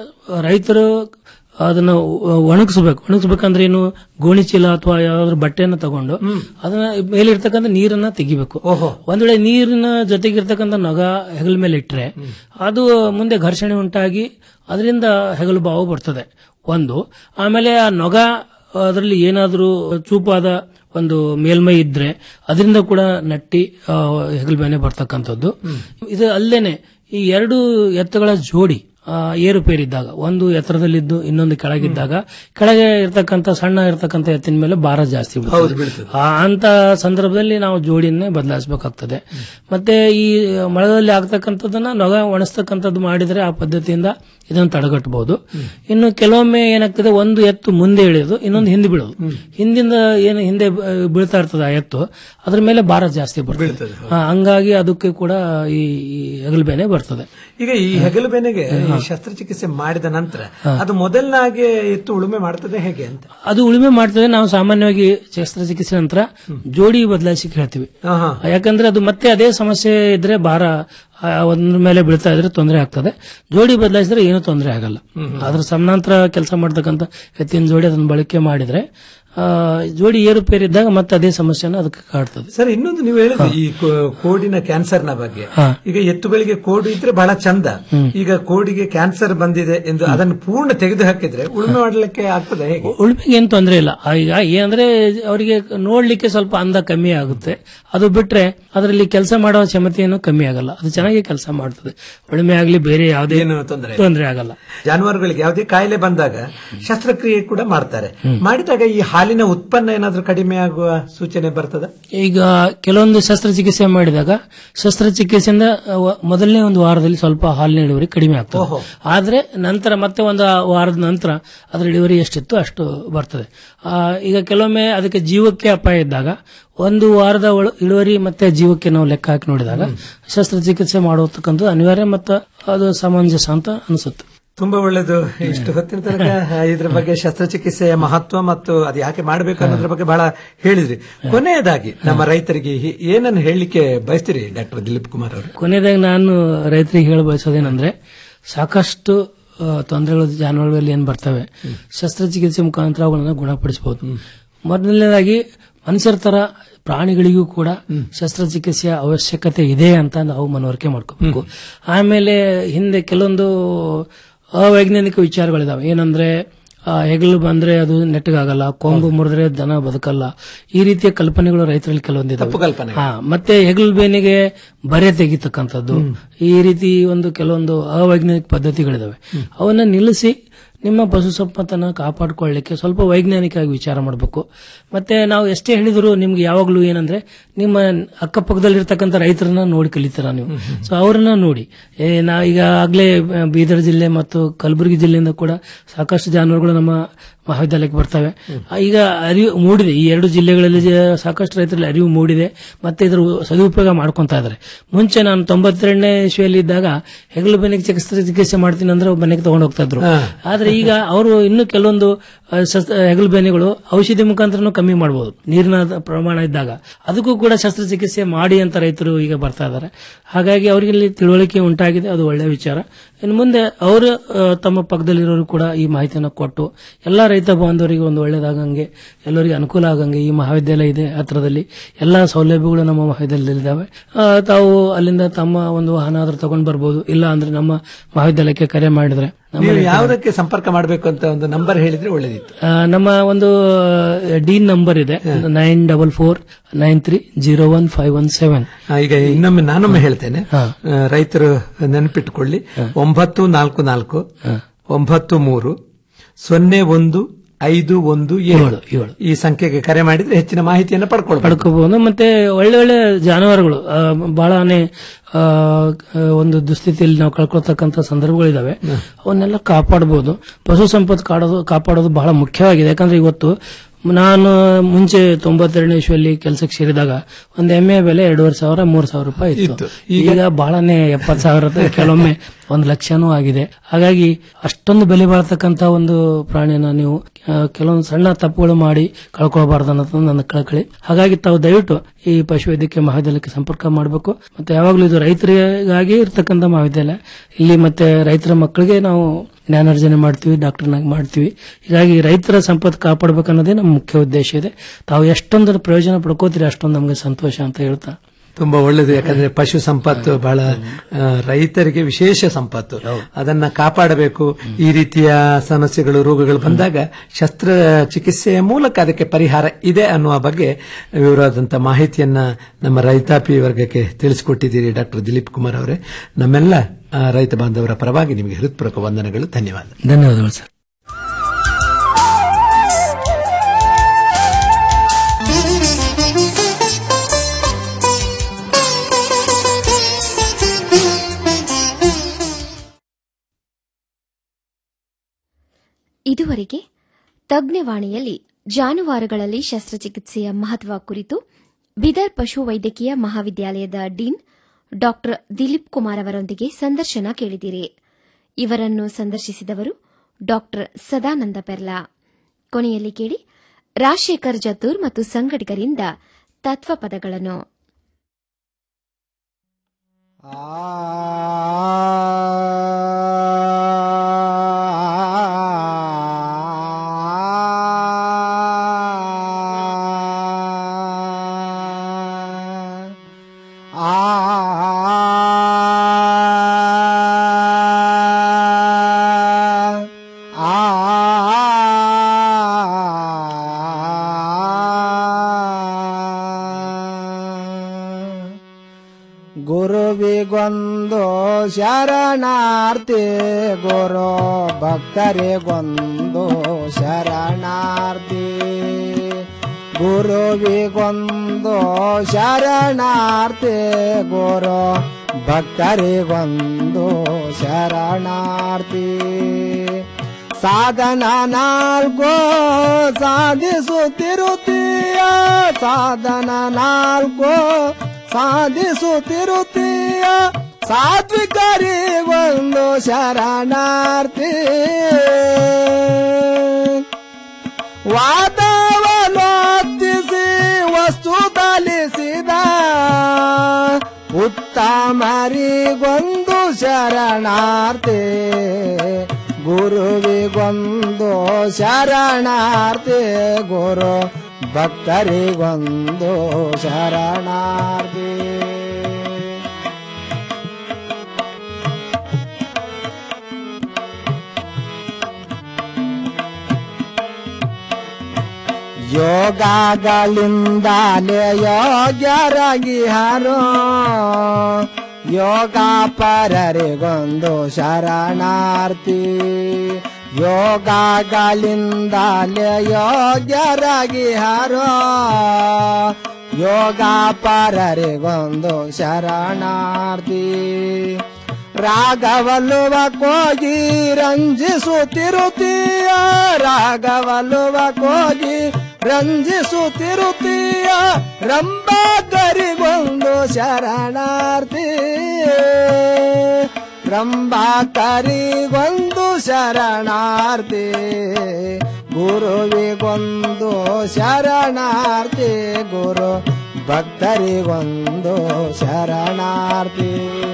ರೈತರು ಅದನ್ನ ಒಣಗಿಸ್ಬೇಕು ಒಣಗಿಸ್ಬೇಕಂದ್ರೆ ಏನು ಗೋಣಿ ಚೀಲ ಅಥವಾ ಯಾವ್ದಾದ್ರು ಬಟ್ಟೆಯನ್ನ ತಗೊಂಡು ಅದನ್ನ ಮೇಲೆ ಇರ್ತಕ್ಕಂಥ ನೀರನ್ನ ತೆಗಿಬೇಕು ಒಂದ್ ವೇಳೆ ನೀರಿನ ಜೊತೆಗೆ ಇರ್ತಕ್ಕಂಥ ನೊಗ ಹೆಗಲ ಮೇಲೆ ಇಟ್ರೆ ಅದು ಮುಂದೆ ಘರ್ಷಣೆ ಉಂಟಾಗಿ ಅದರಿಂದ ಹೆಗಲು ಬಾವು ಬರ್ತದೆ ಒಂದು ಆಮೇಲೆ ಆ ನೊಗ ಅದರಲ್ಲಿ ಏನಾದರೂ ಚೂಪಾದ ಒಂದು ಮೇಲ್ಮೈ ಇದ್ರೆ ಅದರಿಂದ ಕೂಡ ನಟ್ಟಿ ಆ, ಹೆಗಲು ಬೇನೆ ಬರ್ತಕ್ಕಂಥದ್ದು ಇದು ಅಲ್ಲೇನೆ ಈ ಎರಡು ಎತ್ತುಗಳ ಜೋಡಿ ಆ, ಏರುಪೇರಿದ್ದಾಗ ಒಂದು ಎತ್ತರದಲ್ಲಿದ್ದು ಇನ್ನೊಂದು ಕೆಳಗಿದ್ದಾಗ ಕೆಳಗೆ ಇರ್ತಕ್ಕಂಥ ಸಣ್ಣ ಇರ್ತಕ್ಕಂಥ ಎತ್ತಿನ ಮೇಲೆ ಭಾರ ಜಾಸ್ತಿ ಬೀಳ್ತದೆ. ಆ, ಅಂತ ಸಂದರ್ಭದಲ್ಲಿ ನಾವು ಜೋಡಿಯನ್ನೇ ಬದಲಾಯಿಸಬೇಕಾಗ್ತದೆ ಮತ್ತೆ ಈ ಮಳೆಯಲ್ಲಿ ಆಗ್ತಕ್ಕಂಥದ್ದನ್ನ ನೊಗ ಒಣಸ್ತಕ್ಕಂಥದ್ದು ಮಾಡಿದ್ರೆ ಆ ಪದ್ಧತಿಯಿಂದ ಇದನ್ನು ತಡೆಗಟ್ಟಬಹುದು ಇನ್ನು ಕೆಲವೊಮ್ಮೆ ಏನಾಗ್ತದೆ ಒಂದು ಎತ್ತು ಮುಂದೆ ಇಳಿಯೋದು ಇನ್ನೊಂದು ಹಿಂದೆ ಬೀಳೋದು ಹಿಂದಿಂದ ಏನು ಹಿಂದೆ ಬ- ಬೀಳ್ತಾ ಇರ್ತದೆ ಆ ಎತ್ತು ಅದ್ರ ಮೇಲೆ ಭಾರ ಜಾಸ್ತಿ ಬರ್ತದೆ ಆ, ಹಂಗಾಗಿ ಅದಕ್ಕೆ ಕೂಡ ಈ ಈ ಹೆಗಲು ಬೇನೆ ಬರ್ತದೆ ಈಗ ಈ ಹೆಗಲು ಬೇನೆಗೆ ಈ ಶಸ್ತ್ರಚಿಕಿತ್ಸೆ ಮಾಡಿದ ನಂತರ ಅದು ಮೊದಲನಾಗೆ ಎತ್ತು ಉಳುಮೆ ಮಾಡ್ತದೆ ಹೇಗೆ ಅಂತ ಅದು ಉಳುಮೆ ಮಾಡ್ತದೆ ನಾವು ಸಾಮಾನ್ಯವಾಗಿ ಶಸ್ತ್ರಚಿಕಿತ್ಸೆ ನಂತರ ಜೋಡಿ ಬದಲಾಯಿಸಿ ಹೇಳ್ತೀವಿ ಆಹಾ. ಯಾಕಂದ್ರೆ ಅದು ಮತ್ತೆ ಅದೇ ಸಮಸ್ಯೆ ಇದ್ರೆ ಭಾರ ಆ, ಒಂದ್ರ ಮೇಲೆ ಬೀಳ್ತಾ ಇದ್ರೆ ತೊಂದರೆ ಆಗ್ತದೆ ಜೋಡಿ ಬದಲಾಯಿಸಿದ್ರೆ ಏನೂ ತೊಂದರೆ ಆಗಲ್ಲ ಅದ್ರ ಸಮಾನಾಂತರ ಕೆಲಸ ಮಾಡ್ತಕ್ಕಂಥ ಎತ್ತಿನ ಜೋಡಿ ಅದನ್ನ ಬಳಕೆ ಮಾಡಿದ್ರೆ ಆ, ಜೋಡಿ ಏರುಪೇರಿದ್ದಾಗ ಮತ್ತೆ ಅದೇ ಸಮಸ್ಯೆನ ಅದಕ್ಕೆ ಕಾಡ್ತದೆ ಸರ್ ಇನ್ನೊಂದು ನೀವು ಹೇಳಿದ್ರಿ ಈ ಕೋ- ಕೋಡಿನ ಕ್ಯಾನ್ಸರ್ ನ ಬಗ್ಗೆ ಹಾ. ಈಗ ಎತ್ತುಗಳಿಗೆ ಕೋಡು ಇದ್ರೆ ಬಹಳ ಚಂದ ಈಗ ಕೋಡಿಗೆ ಕ್ಯಾನ್ಸರ್ ಬಂದಿದೆ ಎಂದು ಅದನ್ನು ಪೂರ್ಣ ತೆಗೆದು ಹಾಕಿದ್ರೆ ಉಳುಮೆ ಮಾಡಲಿಕ್ಕೆ ಆಗ್ತದೆ ಹೇಗೆ ಉಳುಮೆಗೆ ಏನು ತೊಂದರೆ ಇಲ್ಲ ಆ, ಈಗ ಏನಂದ್ರೆ ಅವರಿಗೆ ನೋಡ್ಲಿಕ್ಕೆ ಸ್ವಲ್ಪ ಅಂದ ಕಮ್ಮಿ ಆಗುತ್ತೆ ಅದು ಬಿಟ್ರೆ ಅದರಲ್ಲಿ ಕೆಲಸ ಮಾಡೋ ಕ್ಷಮತೆಯನ್ನು ಕಮ್ಮಿ ಆಗಲ್ಲ ಅದು ಚೆನ್ನಾಗಿ ಕೆಲಸ ಮಾಡ್ತದೆ ಉಳುಮೆ ಆಗ್ಲಿ ಬೇರೆ ಯಾವುದೇ ಏನು ತೊಂದರೆ ತೊಂದರೆ ಆಗಲ್ಲ ಜಾನುವಾರುಗಳಿಗೆ ಯಾವುದೇ ಕಾಯಿಲೆ ಬಂದಾಗ ಶಸ್ತ್ರಕ್ರಿಯೆ ಕೂಡ ಮಾಡ್ತಾರೆ ಮಾಡಿದಾಗ ಈ ಹಾಲಿನ ಉತ್ಪನ್ನ ಏನಾದ್ರೂ ಕಡಿಮೆ ಆಗುವ ಸೂಚನೆ ಬರ್ತದ ಈಗ ಕೆಲವೊಂದು ಶಸ್ತ್ರಚಿಕಿತ್ಸೆ ಮಾಡಿದಾಗ ಶಸ್ತ್ರಚಿಕಿತ್ಸೆಯಿಂದ ಅವ- ಮೊದಲನೇ ಒಂದು ವಾರದಲ್ಲಿ ಸ್ವಲ್ಪ ಹಾಲಿನ ಇಳುವರಿ ಕಡಿಮೆ ಆಗ್ತದೆ ಆದ್ರೆ ನಂತರ ಮತ್ತೆ ಒಂದು ವಾರದ ನಂತರ ಅದರ ಇಳುವರಿ ಎಷ್ಟಿತ್ತು ಅಷ್ಟು ಬರ್ತದೆ ಆ, ಈಗ ಕೆಲವೊಮ್ಮೆ ಅದಕ್ಕೆ ಜೀವಕ್ಕೆ ಅಪಾಯ ಇದ್ದಾಗ ಒಂದು ವಾರದ ಒಳ- ಇಳುವರಿ ಮತ್ತೆ ಜೀವಕ್ಕೆ ನಾವು ಲೆಕ್ಕ ಹಾಕಿ ನೋಡಿದಾಗ ಶಸ್ತ್ರಚಿಕಿತ್ಸೆ ಮಾಡತಕ್ಕಂಥದ್ದು ಅನಿವಾರ್ಯ ಮತ್ತು ಅದು ಸಮಂಜಸ ಅಂತ ಅನಿಸುತ್ತೆ ತುಂಬಾ ಒಳ್ಳೇದು ಇಷ್ಟು ಹೊತ್ತಿನ ತನಕ ಇದ್ರ ಬಗ್ಗೆ ಶಸ್ತ್ರಚಿಕಿತ್ಸೆಯ ಮಹತ್ವ ಮತ್ತು ಅದು ಯಾಕೆ ಮಾಡಬೇಕು ಅನ್ನೋದ್ರ ಬಗ್ಗೆ ಬಹಳ ಹೇಳಿದ್ರಿ ಕೊನೆಯದಾಗಿ ನಮ್ಮ ರೈತರಿಗೆ ಹಿ- ಏನನ್ನು ಹೇಳಲಿಕ್ಕೆ ಬಯಸ್ತೀರಿ ಡಾಕ್ಟರ್ ದಿಲೀಪ್ ಕುಮಾರ್ ಅವರು ಕೊನೆಯದಾಗಿ ನಾನು ರೈತರಿಗೆ ಹೇಳ ಬಯಸೋದೇನೆಂದ್ರೆ ಸಾಕಷ್ಟು ಆ, ತೊಂದರೆಗಳು ಜಾನುವಾರುಗಳಲ್ಲಿ ಏನ್ ಬರ್ತವೆ ಶಸ್ತ್ರಚಿಕಿತ್ಸೆ ಮುಖಾಂತರ ಅವುಗಳನ್ನ ಗುಣಪಡಿಸಬಹುದು ಮೊದಲನೇದಾಗಿ ಮನುಷ್ಯರ ತರ ಪ್ರಾಣಿಗಳಿಗೂ ಕೂಡ ಶಸ್ತ್ರಚಿಕಿತ್ಸೆಯ ಅವಶ್ಯಕತೆ ಇದೆ ಅಂತ ನಾವು ಮನವರಿಕೆ ಮಾಡ್ಕೋಬೇಕು ಆಮೇಲೆ ಹಿಂದೆ ಕೆಲವೊಂದು ಅವೈಜ್ಞಾನಿಕ ವಿಚಾರಗಳಿದಾವೆ ಏನಂದ್ರೆ ಆ, ಹೆಗಲು ಬಂದ್ರೆ ಅದು ನೆಟ್ಟಗಾಗಲ್ಲ ಕೊಂಬು ಮುರಿದ್ರೆ ದನ ಬದುಕಲ್ಲ ಈ ರೀತಿಯ ಕಲ್ಪನೆಗಳು ರೈತರಲ್ಲಿ ಕೆಲವೊಂದಿದಾವೆ ಕಲ್ಪನೆ. ಹಾ ಮತ್ತೆ ಹೆಗಲು ಬೇನಿಗೆ ಬರೆ ತೆಗಿತಕ್ಕಂಥದ್ದು ಈ ರೀತಿ ಒಂದು ಕೆಲವೊಂದು ಅವೈಜ್ಞಾನಿಕ ಪದ್ಧತಿಗಳಿದಾವೆ ಅವನ್ನ ನಿಲ್ಲಿಸಿ ನಿಮ್ಮ ಪಶು ಸಂಪತ್ತನ್ನ ಕಾಪಾಡಿಕೊಳ್ಳಿಕ್ಕೆ ಸ್ವಲ್ಪ ವೈಜ್ಞಾನಿಕವಾಗಿ ವಿಚಾರ ಮಾಡಬೇಕು ಮತ್ತೆ ನಾವು ಎಷ್ಟೇ ಹೇಳಿದ್ರು ನಿಮ್ಗೆ ಯಾವಾಗ್ಲೂ ಏನಂದ್ರೆ ನಿಮ್ಮ ಅಕ್ಕಪಕ್ಕದಲ್ಲಿರ್ತಕ್ಕಂಥ ರೈತರನ್ನ ನೋಡಿ ಕಲಿತೀರ ನೀವು ಸೊ ಅವರನ್ನ ನೋಡಿ ಏ ನಾವು ಈಗ ಆಗ್ಲೇ ಬೀದರ್ ಜಿಲ್ಲೆ ಮತ್ತು ಕಲಬುರಗಿ ಜಿಲ್ಲೆಯಿಂದ ಕೂಡ ಸಾಕಷ್ಟು ಜಾನುವಾರುಗಳು ನಮ್ಮ ಮಹಾವಿದ್ಯಾಲಯಕ್ಕೆ ಬರ್ತವೆ ಆ, ಈಗ ಅರಿವು ಮೂಡಿದೆ ಈ ಎರಡು ಜಿಲ್ಲೆಗಳಲ್ಲಿ ಜ- ಸಾಕಷ್ಟು ರೈತರಲ್ಲಿ ಅರಿವು ಮೂಡಿದೆ ಮತ್ತೆ ಇದ್ರ ಸದುಪಯೋಗ ಮಾಡ್ಕೊಂತಾ ಇದ್ದಾರೆ ಮುಂಚೆ ನಾನು ತೊಂಬತ್ತೆರಡನೇ ಇಸ್ವಿಯಲ್ಲಿ ಇದ್ದಾಗ ಹೆಗಲು ಬೆನ್ನಿಗೆ ಚಿಕಿತ್ಸೆ ಚಿಕಿತ್ಸೆ ಮಾಡ್ತೀನಿ ಅಂದ್ರೆ ಮನೆಗೆ ತಗೊಂಡು ಹೋಗ್ತಾ ಇದ್ರು ಆದ್ರೆ ಈಗ ಅವರು ಇನ್ನು ಕೆಲವೊಂದು ಆ, ಶಸ್ತ್ರ ಹೆಗಲು ಬೇನೆಗಳು ಔಷಧಿ ಮುಖಾಂತರನು ಕಮ್ಮಿ ಮಾಡಬಹುದು ನೀರಿನ ಪ್ರಮಾಣ ಇದ್ದಾಗ ಅದಕ್ಕೂ ಕೂಡ ಶಸ್ತ್ರಚಿಕಿತ್ಸೆ ಮಾಡಿ ಅಂತ ರೈತರು ಈಗ ಬರ್ತಾ ಇದ್ದಾರೆ ಹಾಗಾಗಿ ಅವರಿಗೆ ಇಲ್ಲಿ ತಿಳುವಳಿಕೆ ಉಂಟಾಗಿದೆ ಅದು ಒಳ್ಳೆಯ ವಿಚಾರ ಇನ್ನು ಮುಂದೆ ಅವರು ಆ, ತಮ್ಮ ಪಕ್ಕದಲ್ಲಿರೋರು ಕೂಡ ಈ ಮಾಹಿತಿಯನ್ನು ಕೊಟ್ಟು ಎಲ್ಲಾ ರೈತ ಬಾಂಧವರಿಗೆ ಒಂದು ಒಳ್ಳೇದಾಗಂಗೆ ಎಲ್ಲರಿಗೆ ಅನುಕೂಲ ಆಗಂಗೆ ಈ ಮಹಾವಿದ್ಯಾಲಯ ಇದೆ ಹತ್ರದಲ್ಲಿ ಎಲ್ಲಾ ಸೌಲಭ್ಯಗಳು ನಮ್ಮ ಮಹಾವಿದ್ಯಾಲಯದಲ್ಲಿದ್ದಾವೆ ಆ, ತಾವು ಅಲ್ಲಿಂದ ತಮ್ಮ ಒಂದು ವಾಹನ ಆದ್ರೂ ತಗೊಂಡ್ ಬರ್ಬೋದು ಇಲ್ಲ ಅಂದ್ರೆ ನಮ್ಮ ಮಹಾವಿದ್ಯಾಲಯಕ್ಕೆ ಕರೆ ಮಾಡಿದ್ರೆ ನೀವು ನಮ್ಮಲ್ಲಿ- ಯಾವುದಕ್ಕೆ ಸಂಪರ್ಕ ಮಾಡಬೇಕು ಅಂತ ಒಂದು ನಂಬರ್ ಹೇಳಿದ್ರೆ ಒಳ್ಳೇದಿತ್ತು ಆ, ನಮ್ಮ ಒಂದು ಡೀನ್ ನಂಬರ್ ಇದೆ nine double four nine three zero one five one seven ಆ, ಈಗ ಇನ್ನೊಮ್ಮೆ ನಾನೊಮ್ಮೆ ಹೇಳ್ತೇನೆ ಆ, ರೈತರು ನೆನಪಿಟ್ಟುಕೊಳ್ಳಿ ಒಂಬತ್ತು ನಾಲ್ಕು ನಾಲ್ಕು ಒಂಬತ್ತು ಮೂರು ಸೊನ್ನೆ ಒಂದು ಐದು ಒಂದು ಏಳು ಈ ಸಂಖ್ಯೆಗೆ ಕರೆ ಮಾಡಿದ್ರೆ ಹೆಚ್ಚಿನ ಮಾಹಿತಿಯನ್ನು ಪಡ್ಕೊಳ್ಬಹುದು ಪಡ್ಕೋಬಹುದು ಮತ್ತೆ ಒಳ್ಳೆ ಒಳ್ಳೆ ಜಾನುವಾರುಗಳು ಆ, ಬಹಳನೇ ಆ, ಒಂದು ದುಸ್ಥಿತಿಯಲ್ಲಿ ನಾವು ಕಳ್ಕೊಳ್ತಕ್ಕಂಥ ಸಂದರ್ಭಗಳಿದಾವೆ ಅವನ್ನೆಲ್ಲ ಕಾಪಾಡಬಹುದು ಪಶು ಸಂಪತ್ತು ಕಾಡೋದು ಕಾಪಾಡೋದು ಬಹಳ ಮುಖ್ಯವಾಗಿದೆ ಯಾಕಂದ್ರೆ ಇವತ್ತು ನಾನು ಮುಂಚೆ ತೊಂಬತ್ತೆರಡನೇ ಇಸ್ವಿಯಲ್ಲಿ ಕೆಲಸಕ್ಕೆ ಸೇರಿದಾಗ ಒಂದು ಎಮ್ಮೆ ಬೆಲೆ ಎರಡೂವರೆ ಸಾವಿರ ಮೂರು ಸಾವಿರ ರೂಪಾಯಿ ಇತ್ತು ಈಗ ಬಹಳನೇ ಎಪ್ಪತ್ತು ಸಾವಿರ ರೂಪಾಯಿ ಕೆಲವೊಮ್ಮೆ ಒಂದು ಲಕ್ಷನೂ ಆಗಿದೆ ಹಾಗಾಗಿ ಅಷ್ಟೊಂದು ಬೆಲೆ ಬಾಳ್ತಕ್ಕಂತ ಒಂದು ಪ್ರಾಣಿಯನ್ನ ನೀವು ಆ, ಕೆಲವೊಂದು ಸಣ್ಣ ತಪ್ಪುಗಳು ಮಾಡಿ ಕಳ್ಕೊಳ್ಬಾರ್ದು ಅನ್ನೋದು ನನ್ನ ಕಳಕಳಿ ಹಾಗಾಗಿ ತಾವು ದಯವಿಟ್ಟು ಈ ಪಶುವೈದ್ಯಕೀಯ ಮಹಾವಿದ್ಯಾಲಯಕ್ಕೆ ಸಂಪರ್ಕ ಮಾಡಬೇಕು ಮತ್ತೆ ಯಾವಾಗಲೂ ಇದು ರೈತರಿಗಾಗಿ ಇರ್ತಕ್ಕಂಥ ಮಹಾವಿದ್ಯಾಲಯ ಇಲ್ಲಿ ಮತ್ತೆ ರೈತರ ಮಕ್ಕಳಿಗೆ ನಾವು ಜ್ಞಾನಾರ್ಜನೆ ಮಾಡ್ತೀವಿ ಡಾಕ್ಟರ್ನಾಗಿ ಮಾಡ್ತೀವಿ ಹೀಗಾಗಿ ರೈತರ ಸಂಪತ್ತು ಕಾಪಾಡಬೇಕನ್ನೋದೇ ನಮ್ಮ ಮುಖ್ಯ ಉದ್ದೇಶ ಇದೆ ತಾವು ಎಷ್ಟೊಂದು ಪ್ರಯೋಜನ ಪಡ್ಕೋತೀರಿ ಅಷ್ಟೊಂದು ನಮಗೆ ಸಂತೋಷ ಅಂತ ಹೇಳ್ತಾ ತುಂಬಾ ಒಳ್ಳೇದು ಯಾಕಂದ್ರೆ ಪಶು ಸಂಪತ್ತು ಬಹಳ ಆ, ರೈತರಿಗೆ ವಿಶೇಷ ಸಂಪತ್ತು ಅದನ್ನ ಕಾಪಾಡಬೇಕು ಈ ರೀತಿಯ ಸಮಸ್ಯೆಗಳು ರೋಗಗಳು ಬಂದಾಗ ಶಸ್ತ್ರ ಚಿಕಿತ್ಸೆಯ ಮೂಲಕ ಅದಕ್ಕೆ ಪರಿಹಾರ ಇದೆ ಅನ್ನುವ ಬಗ್ಗೆ ವಿವರವಾದಂತಹ ಮಾಹಿತಿಯನ್ನ ನಮ್ಮ ರೈತಾಪಿ ವರ್ಗಕ್ಕೆ ತಿಳಿಸಿಕೊಟ್ಟಿದ್ದೀರಿ ಡಾಕ್ಟರ್ ದಿಲೀಪ್ ಕುಮಾರ್ ಅವರೇ ನಮ್ಮೆಲ್ಲ ಆ, ರೈತ ಬಾಂಧವರ ಪರವಾಗಿ ನಿಮಗೆ ಹೃತ್ಪೂರ್ವಕ ವಂದನೆಗಳು ಧನ್ಯವಾದ ಧನ್ಯವಾದಗಳು ಸರ್ ಇದುವರೆಗೆ ತಜ್ಞವಾಣಿಯಲ್ಲಿ ಜಾನುವಾರುಗಳಲ್ಲಿ ಶಸ್ತ್ರಚಿಕಿತ್ಸೆಯ ಮಹತ್ವ ಕುರಿತು ಬಿದರ್ ಪಶು ವೈದ್ಯಕೀಯ ಮಹಾವಿದ್ಯಾಲಯದ ಡೀನ್ ಡಾ ದಿಲೀಪ್ ಕುಮಾರ್ ಅವರೊಂದಿಗೆ ಸಂದರ್ಶನ ಕೇಳಿದಿರಿ ಇವರನ್ನು ಸಂದರ್ಶಿಸಿದವರು ಡಾ ಸದಾನಂದ ಪೆರ್ಲಾ ಕೊನೆಯಲ್ಲಿ ಕೇಳಿ ರಾಜಶೇಖರ್ ಜತೂರ್ ಮತ್ತು ಸಂಗಡಿಗರಿಂದ ತತ್ವಪದಗಳನ್ನು ಗುರುವಿಗೊಂದು ಶರಣಾರ್ಥಿ ಗುರು ಭಕ್ತರಿಗೊಂದು ಶರಣಾರ್ಥಿ ಗುರುವಿಗೊಂದು ಶರಣಾರ್ಥಿ ಗುರು ಭಕ್ತರಿಗೊಂದು ಶರಣಾರ್ಥಿ ಸಾಧನ ನಾಲ್ಕು ಸಾಧಿಸುತ್ತಿರುತ್ತೀಯ ಸಾಧನ ನಾಲ್ಕು ಸಾಧಿಸುತ್ತಿರುತ್ತೀಯ ಸಾತ್ವಿಕರಿಗೊಂದು ಶರಣಾರ್ಥಿ ವಾದವನೊತ್ತಿಸಿ ವಸ್ತು ತಲಿಸಿದ ಉತ್ತಮರಿಗೊಂದು ಶರಣಾರ್ಥಿ ಗುರುವಿಗೊಂದು ಶರಣಾರ್ಥಿ ಗುರು ಭಕ್ತರಿಗೊಂದು ಶರಣಾರ್ಥಿ ಯೋಗಗಳಿಂದಲೇ ಯೋಗ್ಯರಾಗಿ ಹರೋ ಯೋಗ ಪರರಿಗೊಂದು ಶರಣಾರ್ಥಿ ಯೋಗಗಳಿಂದಲೇ ಯೋಗ್ಯರಾಗಿ ಹರೋ ಯೋಗ ಪರರಿಗೊಂದು ಶರಣಾರ್ಥಿ ರಾಗವಲ್ಲುವ ಕೋಗಿ ರಂಜಿಸುತ್ತಿರುತ್ತೀಯ ರಾಗವಲ್ಲುವ ಕೋಗಿ ರಂಜಿಸುತ್ತಿರುತ್ತೀಯ ರಂಬಾಕರಿಗೊಂದು ಶರಣಾರ್ಥಿ ರಂಬಾಕರಿಗೊಂದು ಶರಣಾರ್ಥಿ ಗುರುವಿಗೊಂದು ಶರಣಾರ್ಥಿ ಗುರು ಭಕ್ತರಿಗೊಂದು ಶರಣಾರ್ಥಿ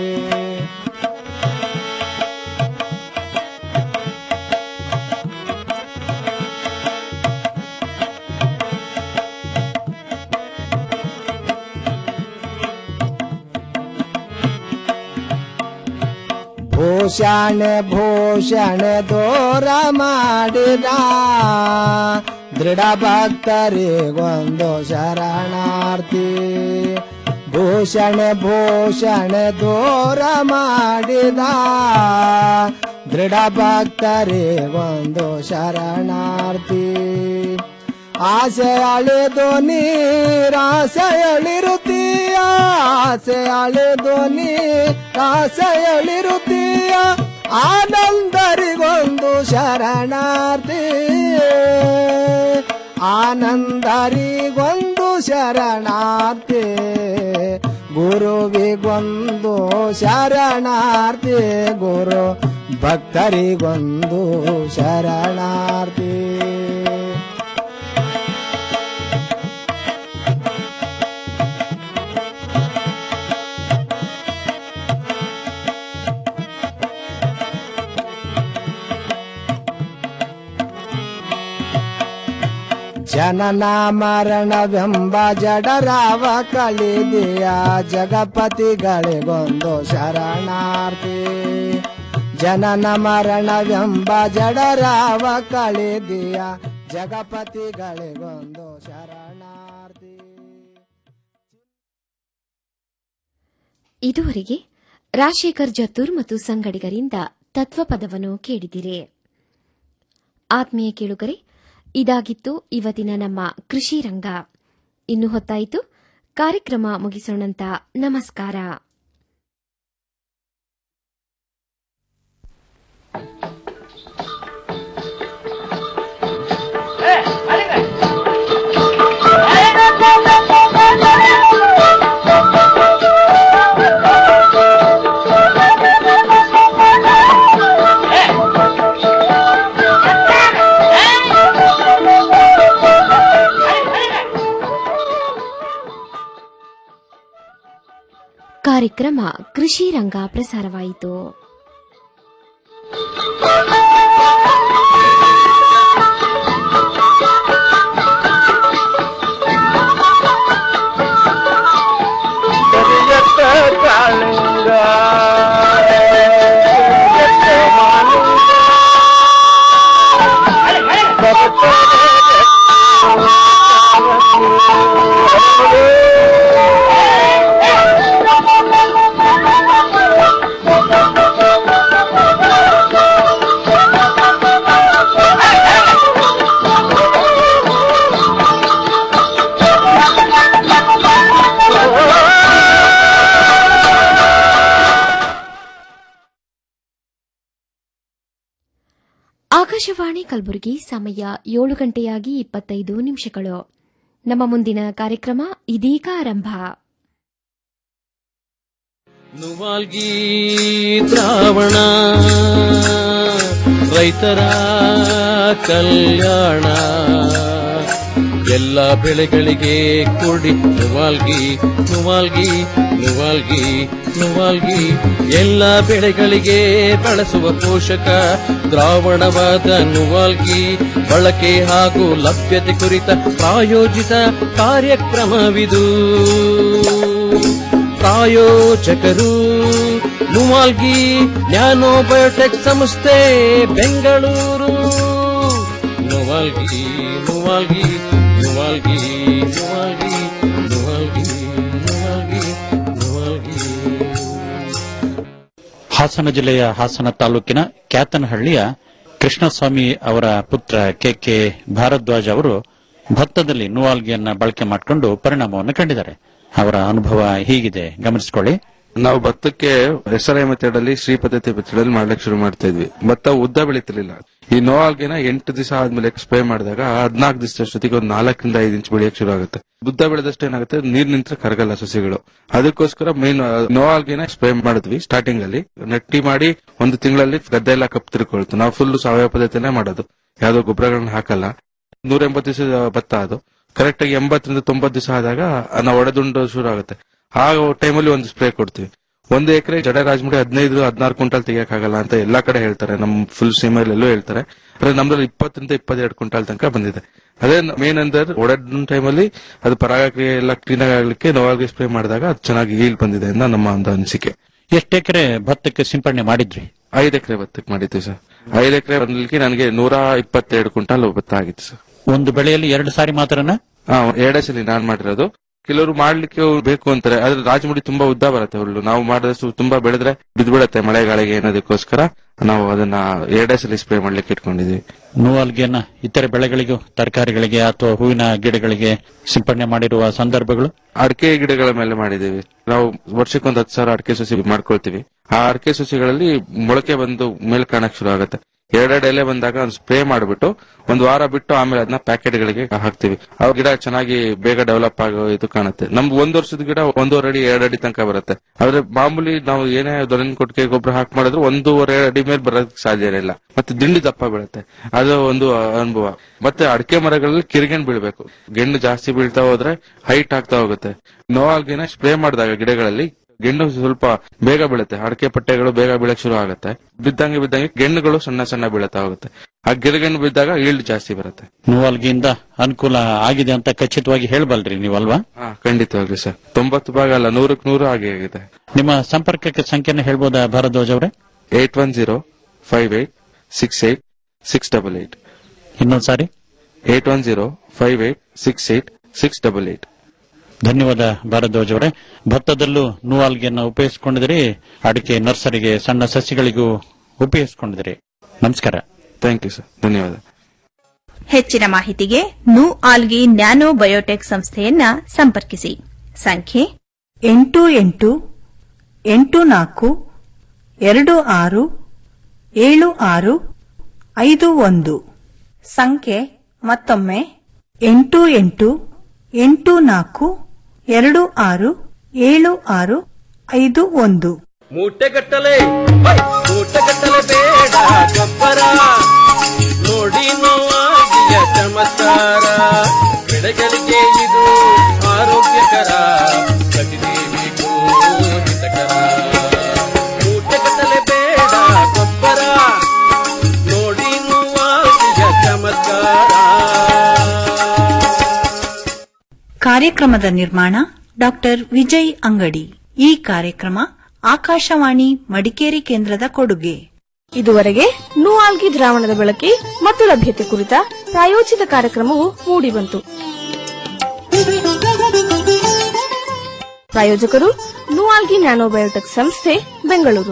ಭೂಷಣ ಭೂಷಣ ದೂರ ಮಾಡಿದ ದೃಢ ಭಕ್ತರಿಗೊಂದು ಶರಣಾರ್ಥಿ ಭೂಷಣ ಭೂಷಣ ದೂರ ಮಾಡಿದ ದೃಢ ಭಕ್ತರಿಗೊಂದು ಶರಣಾರ್ಥಿ ಆಸೆ ಅಳೆದು ನೀರಾಸೆ ಎಳಿರುತ್ತೀಯ ಆಸೆ ಅಳೆದು ನೀರಾಸೆ ಎಳಿರುತ್ತೀಯ ಆನಂದರಿಗೊಂದು ಶರಣಾರ್ಥಿ ಆನಂದರಿಗೊಂದು ಶರಣಾರ್ಥಿ ಗುರುವಿಗೊಂದು ಶರಣಾರ್ಥಿ ಗುರು ಭಕ್ತರಿಗೊಂದು ಶರಣಾರ್ಥಿ ಜನನ ಮರಣವೆಂಬ ಜಡರಾವ ಕಳಿದೆಯ ಜಗಪತಿಗಳಿಗೊಂದು ಶರಣಾರ್ಥಿ ಜನನ ಮರಣವೆಂಬ ಜಡರಾವ ಕಳಿದೆಯ ಜಗಪತಿಗಳಿಗೊಂದು ಶರಣಾರ್ಥಿ ಇದುವರೆಗೆ ರಾಜಶೇಖರ್ ಜತ್ತೂರ್ ಮತ್ತು ಸಂಗಡಿಗರಿಂದ ತತ್ವಪದವನ್ನು ಕೇಳಿದಿರಿ ಆತ್ಮೀಯ ಕೇಳುಗರೆ ಇದಾಗಿತ್ತು ಇವತ್ತಿನ ನಮ್ಮ ಕೃಷಿ ರಂಗ ಇನ್ನು ಹೊತ್ತಾಯಿತು ಕಾರ್ಯಕ್ರಮ ಮುಗಿಸೋಣಂತ ನಮಸ್ಕಾರ ಕಾರ್ಯಕ್ರಮ ಕೃಷಿ ರಂಗ ಪ್ರಸಾರವಾಯಿತು ಕರಿಯತ್ತ ಕಾಳಿಂಗ ಕರಿಯತ್ತ ಮಾಲಿಂಗ ಆಕಾಶವಾಣಿ ಕಲಬುರಗಿ ಸಮಯ ಏಳು ಗಂಟೆಯಾಗಿ ಇಪ್ಪತ್ತೈದು ನಿಮಿಷಗಳು ನಮ್ಮ ಮುಂದಿನ ಕಾರ್ಯಕ್ರಮ ಇದೀಗ ಆರಂಭ ನುವಾಲ್ಗಿ ದ್ರಾವಣ ರೈತರ ಕಲ್ಯಾಣ ಎಲ್ಲ ಬೆಳೆಗಳಿಗೆ ಕೊಡಿ ನುವಾಲ್ಗಿ ನುವಾಲ್ಗಿ ನುವಾಲ್ಗಿ ನುವಾಲ್ಗಿ ಎಲ್ಲ ಬೆಳೆಗಳಿಗೆ ಬಳಸುವ ಪೋಷಕ ದ್ರಾವಣವಾದ ನುವಾಲ್ಗಿ ಬಳಕೆ ಹಾಗೂ ಲಭ್ಯತೆ ಕುರಿತ ಪ್ರಾಯೋಜಿತ ಕಾರ್ಯಕ್ರಮವಿದು ಪ್ರಾಯೋಜಕರು ನುವಾಲ್ಗಿ ನ್ಯಾನೋ ಬಯೋಟೆಕ್ ಸಂಸ್ಥೆ ಬೆಂಗಳೂರು ನುವಾಲ್ಗಿ ನುವಾಲ್ಗಿ ನುವಾಲ್ಗಿ ನುವಾಲ್ಗಿ ನುವಾಲ್ಗಿ ನುವಾಲ್ಗಿ ನುವಾಲ್ಗಿ ಹಾಸನ ಜಿಲ್ಲೆಯ ಹಾಸನ ತಾಲೂಕಿನ ಕ್ಯಾತನಹಳ್ಳಿಯ ಕೃಷ್ಣಸ್ವಾಮಿ ಅವರ ಪುತ್ರ ಕೆ ಕೆ ಭಾರದ್ವಾಜ್ ಅವರು ಭತ್ತದಲ್ಲಿ ನುವಾಲ್ಗಿಯನ್ನ ಬಳಕೆ ಮಾಡಿಕೊಂಡು ಪರಿಣಾಮವನ್ನು ಕಂಡಿದ್ದಾರೆ ಅವರ ಅನುಭವ ಹೀಗಿದೆ ಗಮನಿಸಿಕೊಳ್ಳಿ ನಾವು ಭತ್ತಕ್ಕೆ ಎಸ್ ಆರ್ ಐ ಮೆಥಡ್ ಅಲ್ಲಿ ಶ್ರೀ ಪದ್ಧತಿ ಮೆಥಡ್ ಅಲ್ಲಿ ಮಾಡ್ಲಿಕ್ಕೆ ಶುರು ಮಾಡ್ತಾ ಇದ್ವಿ ಭತ್ತ ಉದ್ದ ಬೆಳೀತಿರ್ಲಿಲ್ಲ ಈ ನೋವಾಲ್ಗೆನ ಎಂಟು ದಿವಸ ಆದ್ಮೇಲೆ ಸ್ಪ್ರೇ ಮಾಡಿದಾಗ ಹದಿನಾಲ್ಕು ದಿವಸ ಅಷ್ಟೊತ್ತಿಗೆ ಒಂದು ನಾಲ್ಕರಿಂದ ಐದು ಇಂಚ್ ಬೆಳೆಯಕ್ಕೆ ಶುರು ಆಗುತ್ತೆ ಉದ್ದ ಬೆಳೆದಷ್ಟು ಏನಾಗುತ್ತೆ ನೀರ್ ನಿಂತ್ರೆ ಕರಗಲ್ಲ ಸಸಿಗಳು ಅದಕ್ಕೋಸ್ಕರ ಮೇನ್ ನೋವಾಲ್ಗೆನ ಸ್ಪ್ರೇ ಮಾಡಿದ್ವಿ ಸ್ಟಾರ್ಟಿಂಗ್ ಅಲ್ಲಿ ನೆಟ್ಟಿ ಮಾಡಿ ಒಂದು ತಿಂಗಳಲ್ಲಿ ಗದ್ದೆ ಎಲ್ಲ ಕಪ್ ತಿರ್ಕೊಳ್ತು ನಾವು ಫುಲ್ ಸಾವಯವ ಪದ್ಧತಿನೇ ಮಾಡೋದು ಯಾವ್ದೋ ಗೊಬ್ಬರಗಳನ್ನ ಹಾಕಲ್ಲ ನೂರ ಎಂಬತ್ತು ದಿವಸ ಭತ್ತ ಅದು ಕರೆಕ್ಟ್ ಆಗಿ ಎಂಬತ್ತರಿಂದ ತೊಂಬತ್ತು ದಿವಸ ಆದಾಗ ನಾವು ಒಡೆದುಂಡು ಶುರು ಆಗುತ್ತೆ ಆ ಟೈಮಲ್ಲಿ ಒಂದು ಸ್ಪ್ರೇ ಕೊಡ್ತೀವಿ ಒಂದು ಎಕರೆ ಜಡ ರಾಜಮುಡಿ ಹದಿನೈದು ಹದಿನಾರು ಕ್ವಿಂಟಾಲ್ ತೆಗಿಯಕ್ಕಾಗಲ್ಲ ಅಂತ ಎಲ್ಲಾ ಕಡೆ ಹೇಳ್ತಾರೆ ನಮ್ ಫುಲ್ ಸೀಮೆಲ್ ಎಲ್ಲೂ ಹೇಳ್ತಾರೆ ಆದ್ರೆ ನಮ್ದ್ರಲ್ಲಿ ಇಪ್ಪತ್ತರಿಂದ ಇಪ್ಪತ್ತೆರಡು ಕ್ವಿಂಟಾಲ್ ತನಕ ಬಂದಿದೆ ಅದೇ ಮೇನ್ ಅಂದ್ರೆ ಒಡೆದ ಟೈಮಲ್ಲಿ ಅದು ಪರಾಗಕ್ರಿಯೆ ಎಲ್ಲ ಕ್ಲೀನ್ ಆಗ್ಲಿಕ್ಕೆ ನೋವಾಗಿ ಸ್ಪ್ರೇ ಮಾಡಿದಾಗ ಅದು ಚೆನ್ನಾಗಿ ಹೀಲ್ ಬಂದಿದೆ ಅಂತ ನಮ್ಮ ಒಂದು ಅನಿಸಿಕೆ ಎಷ್ಟು ಎಕರೆ ಭತ್ತಕ್ಕೆ ಸಿಂಪಡಣೆ ಮಾಡಿದ್ರಿ ಐದು ಎಕರೆ ಭತ್ತಕ್ಕೆ ಮಾಡಿದ್ವಿ ಸರ್ ಐದು ಎಕರೆ ಬಂದ್ಲಿಕ್ಕೆ ನನಗೆ ನೂರ ಇಪ್ಪತ್ತೆರಡು ಕ್ವಿಂಟಾಲ್ ಭತ್ತ ಆಗಿತ್ತು ಸರ್ ಒಂದು ಬೆಳೆಯಲ್ಲಿ ಎರಡು ಸಾರಿ ಮಾತ್ರನ ಹಾ ಎರಡೇ ಸಲ ನಾನ್ ಮಾಡಿರೋದು ಕೆಲವರು ಮಾಡ್ಲಿಕ್ಕೆ ಬೇಕು ಅಂತಾರೆ ಆದ್ರೆ ರಾಜಮುಡಿ ತುಂಬಾ ಉದ್ದ ಬರುತ್ತೆ ಹುಲ್ಲು ನಾವು ಮಾಡಿದಷ್ಟು ತುಂಬಾ ಬೆಳೆದ್ರೆ ಬಿದ್ದು ಬಿಡುತ್ತೆ ಮಳೆಗಾಳಿಗೆ ಏನೋದಕ್ಕೋಸ್ಕರ ನಾವು ಅದನ್ನ ಎರಡೇ ಸಲ ಸ್ಪ್ರೇ ಮಾಡ್ಲಿಕ್ಕೆ ಇಟ್ಕೊಂಡಿದೀವಿ ನೂವಾಲ್ಗಿಯನ್ನ ಇತರೆ ಬೆಳೆಗಳಿಗೂ ತರಕಾರಿಗಳಿಗೆ ಅಥವಾ ಹೂವಿನ ಗಿಡಗಳಿಗೆ ಸಿಂಪಡಣೆ ಮಾಡಿರುವ ಸಂದರ್ಭಗಳು ಅಡಿಕೆ ಗಿಡಗಳ ಮೇಲೆ ಮಾಡಿದೀವಿ ನಾವು ವರ್ಷಕ್ಕೊಂದು ಹತ್ತು ಸಾವಿರ ಅಡಿಕೆ ಸಸಿ ಮಾಡ್ಕೊಳ್ತೀವಿ ಆ ಅಡಿಕೆ ಸಸಿಗಳಲ್ಲಿ ಮೊಳಕೆ ಬಂದು ಮೇಲ್ ಕಾಣಕ್ ಶುರು ಆಗುತ್ತೆ ಎರಡೆರಡು ಎಲೆ ಬಂದಾಗ ಒಂದು ಸ್ಪ್ರೇ ಮಾಡಿಬಿಟ್ಟು ಒಂದು ವಾರ ಬಿಟ್ಟು ಆಮೇಲೆ ಅದನ್ನ ಪ್ಯಾಕೆಟ್ ಗಳಿಗೆ ಹಾಕ್ತಿವಿ ಆ ಗಿಡ ಚೆನ್ನಾಗಿ ಬೇಗ ಡೆವಲಪ್ ಆಗೋ ಇದು ಕಾಣುತ್ತೆ ನಮ್ದು ಒಂದ್ ವರ್ಷದ ಗಿಡ ಒಂದೂವರೆ ಅಡಿ ಎರಡು ಅಡಿ ತನಕ ಬರುತ್ತೆ ಆದ್ರೆ ಮಾಮೂಲಿ ನಾವು ಏನೇ ದೊರೆನ ಕೊಟ್ಟಿಗೆ ಗೊಬ್ಬರ ಹಾಕಿ ಮಾಡಿದ್ರು ಒಂದೂವರೆ ಅಡಿ ಮೇಲೆ ಬರೋದಕ್ಕೆ ಸಾಧ್ಯ ಇಲ್ಲ ಮತ್ತೆ ದಿಂಡಿ ದಪ್ಪ ಬೀಳುತ್ತೆ ಅದು ಒಂದು ಅನುಭವ ಮತ್ತೆ ಅಡಿಕೆ ಮರಗಳಲ್ಲಿ ಕಿರಿಗೆಣ್ ಬೀಳ್ಬೇಕು ಗೆಣ್ಣು ಜಾಸ್ತಿ ಬೀಳ್ತಾ ಹೋದ್ರೆ ಹೈಟ್ ಆಗ್ತಾ ಹೋಗುತ್ತೆ ನೋವಾಗಿನ ಸ್ಪ್ರೇ ಮಾಡಿದಾಗ ಗಿಡಗಳಲ್ಲಿ ಗೆಣ್ಣು ಸ್ವಲ್ಪ ಬೇಗ ಬೀಳುತ್ತೆ ಅಡಿಕೆ ಪಟ್ಟೆಗಳು ಬೇಗ ಬೀಳಕ್ ಶುರು ಆಗುತ್ತೆ ಬಿದ್ದಂಗೆ ಬಿದ್ದಂಗೆ ಗೆಣ್ಣುಗಳು ಸಣ್ಣ ಸಣ್ಣ ಬೀಳ್ತಾ ಹೋಗುತ್ತೆ ಆ ಗಿಡಗೆಣ್ಣು ಬಿದ್ದಾಗ ಈಲ್ಡ್ ಜಾಸ್ತಿ ಬರುತ್ತೆ ನೂವಾಲ್ಗಿಯಿಂದ ಅನುಕೂಲ ಆಗಿದೆ ಅಂತ ಖಚಿತವಾಗಿ ಹೇಳಬಲ್ರಿ ನೀವಲ್ವಾ ಹಾ ಖಂಡಿತವಾಗ್ಲಿ ಸರ್ ತೊಂಬತ್ತು ಭಾಗ ಅಲ್ಲ ನೂರಕ್ಕೆ ನೂರು ಹಾಗೆ ಆಗಿದೆ ನಿಮ್ಮ ಸಂಪರ್ಕಕ್ಕೆ ಸಂಖ್ಯೆನ ಹೇಳ್ಬೋದಾ ಭಾರದ್ವಾಜ್ ಅವರೇ eight one zero five eight six eight six double eight ಇನ್ನೊಂದ್ ಸಾರಿ eight one zero five eight six eight six double eight ಧನ್ಯವಾದ ಭಾರದ್ವಾಜ್ ಅವರೇ ಭತ್ತದಲ್ಲೂ ನೂವಾಲ್ಗಿಯನ್ನ ಉಪಯೋಗಿಸಿಕೊಂಡಿದಿರಿ ಅಡಿಕೆ ನರ್ಸರಿಗೆ ಸಣ್ಣ ಸಸಿಗಳಿಗೂ ಉಪಯೋಗಿಸಿಕೊಂಡಿದಿರಿ ನಮಸ್ಕಾರ ಥ್ಯಾಂಕ್ ಯು ಸರ್ ಧನ್ಯವಾದ ಹೆಚ್ಚಿನ ಮಾಹಿತಿಗೆ ನು ಆಲ್ಗಿ ನ್ಯಾನೋ ಬಯೋಟೆಕ್ ಸಂಸ್ಥೆಯನ್ನ ಸಂಪರ್ಕಿಸಿ ಸಂಖ್ಯೆ ಎಂಟು ಎಂಟು ಎಂಟು ನಾಲ್ಕು ಎರಡು ಆರು ಏಳು ಆರು ಐದು ಒಂದು ಸಂಖ್ಯೆ ಮತ್ತೊಮ್ಮೆ ಎಂಟು ಎಂಟು ಎಂಟು ನಾಲ್ಕು ಎರಡು ಆರು ಏಳು ಆರು ಐದು ಒಂದು ಮೂಟೆಗಟ್ಟಲೆ ಹೈ, ಮೂಟೆಗಟ್ಟಲೆ ಬೇಡ ಗೊಬ್ಬರ ನೋಡಿ ನೋವಾಗಿಯ ಚಮತ್ಕಾರ ಬೆಳೆಗಳಿಗೆ ಇದು ಆರೋಗ್ಯಕರ ಪ್ರತಿದೇವಿಗೂ ಹಿತಕರ ಮೂಟೆಗಟ್ಟಲೆ ಬೇಡ ಗೊಬ್ಬರ ನೋಡಿ ನೋವಾಗಿಯ ಚಮತ್ಕಾರ ಕಾರ್ಯಕ್ರಮದ ನಿರ್ಮಾಣ ಡಾಕ್ಟರ್ ವಿಜಯ್ ಅಂಗಡಿ ಈ ಕಾರ್ಯಕ್ರಮ ಆಕಾಶವಾಣಿ ಮಡಿಕೇರಿ ಕೇಂದ್ರದ ಕೊಡುಗೆ ಇದುವರೆಗೆ ನೂಆಲ್ಗಿ ದ್ರಾವಣದ ಬಳಕೆ ಮತ್ತು ಲಭ್ಯತೆ ಕುರಿತ ಪ್ರಾಯೋಜಿತ ಕಾರ್ಯಕ್ರಮವು ಮೂಡಿಬಂತು ಪ್ರಾಯೋಜಕರು ನೂಆಲ್ಗಿ ನ್ಯಾನೋಬಯೋಟೆಕ್ ಸಂಸ್ಥೆ ಬೆಂಗಳೂರು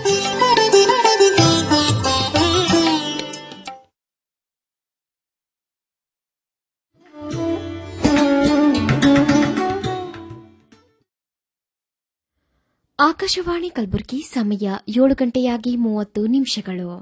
ಆಕಾಶವಾಣಿ ಕಲಬುರಗಿ ಸಮಯ ಏಳು ಗಂಟೆಯಾಗಿ ಮೂವತ್ತು ನಿಮಿಷಗಳು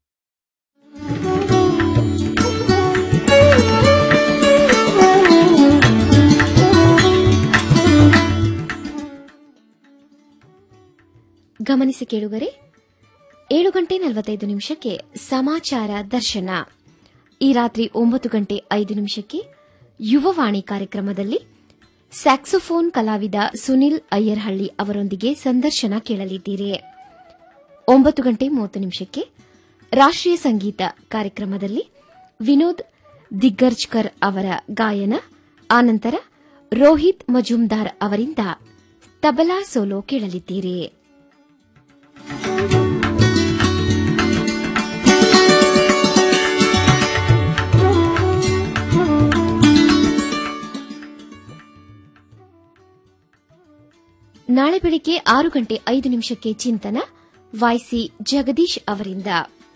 ಗಮನಿಸಿ ಕೇಳುಗರೆ ಏಳು ಗಂಟೆ ನಲವತ್ತೈದು ನಿಮಿಷಕ್ಕೆ ಸಮಾಚಾರ ದರ್ಶನ ಈ ರಾತ್ರಿ ಒಂಬತ್ತು ಗಂಟೆ ಐದು ನಿಮಿಷಕ್ಕೆ ಯುವವಾಣಿ ಕಾರ್ಯಕ್ರಮದಲ್ಲಿ ಸ್ಯಾಕ್ಸೋಫೋನ್ ಕಲಾವಿದ ಸುನಿಲ್ ಅಯ್ಯರ್ಹಳ್ಳಿ ಅವರೊಂದಿಗೆ ಸಂದರ್ಶನ ಕೇಳಲಿದ್ದೀರಿ ಒಂಬತ್ತು ಗಂಟೆ ಮೂವತ್ತು ನಿಮಿಷಕ್ಕೆ ರಾಷ್ಟ್ರೀಯ ಸಂಗೀತ ಕಾರ್ಯಕ್ರಮದಲ್ಲಿ ವಿನೋದ್ ದಿಗ್ಗರ್ಜ್ಕರ್ ಅವರ ಗಾಯನ ಆನಂತರ ರೋಹಿತ್ ಮಜುಮ್ದಾರ್ ಅವರಿಂದ ತಬಲಾ ಸೋಲೋ ಕೇಳಲಿದ್ದೀರಿ ನಾಳೆ ಬೆಳಿಗ್ಗೆ ಆರು ಗಂಟೆ ಐದು ನಿಮಿಷಕ್ಕೆ ಚಿಂತನ ವಾಯ್ಸಿ ಜಗದೀಶ್ ಅವರಿಂದ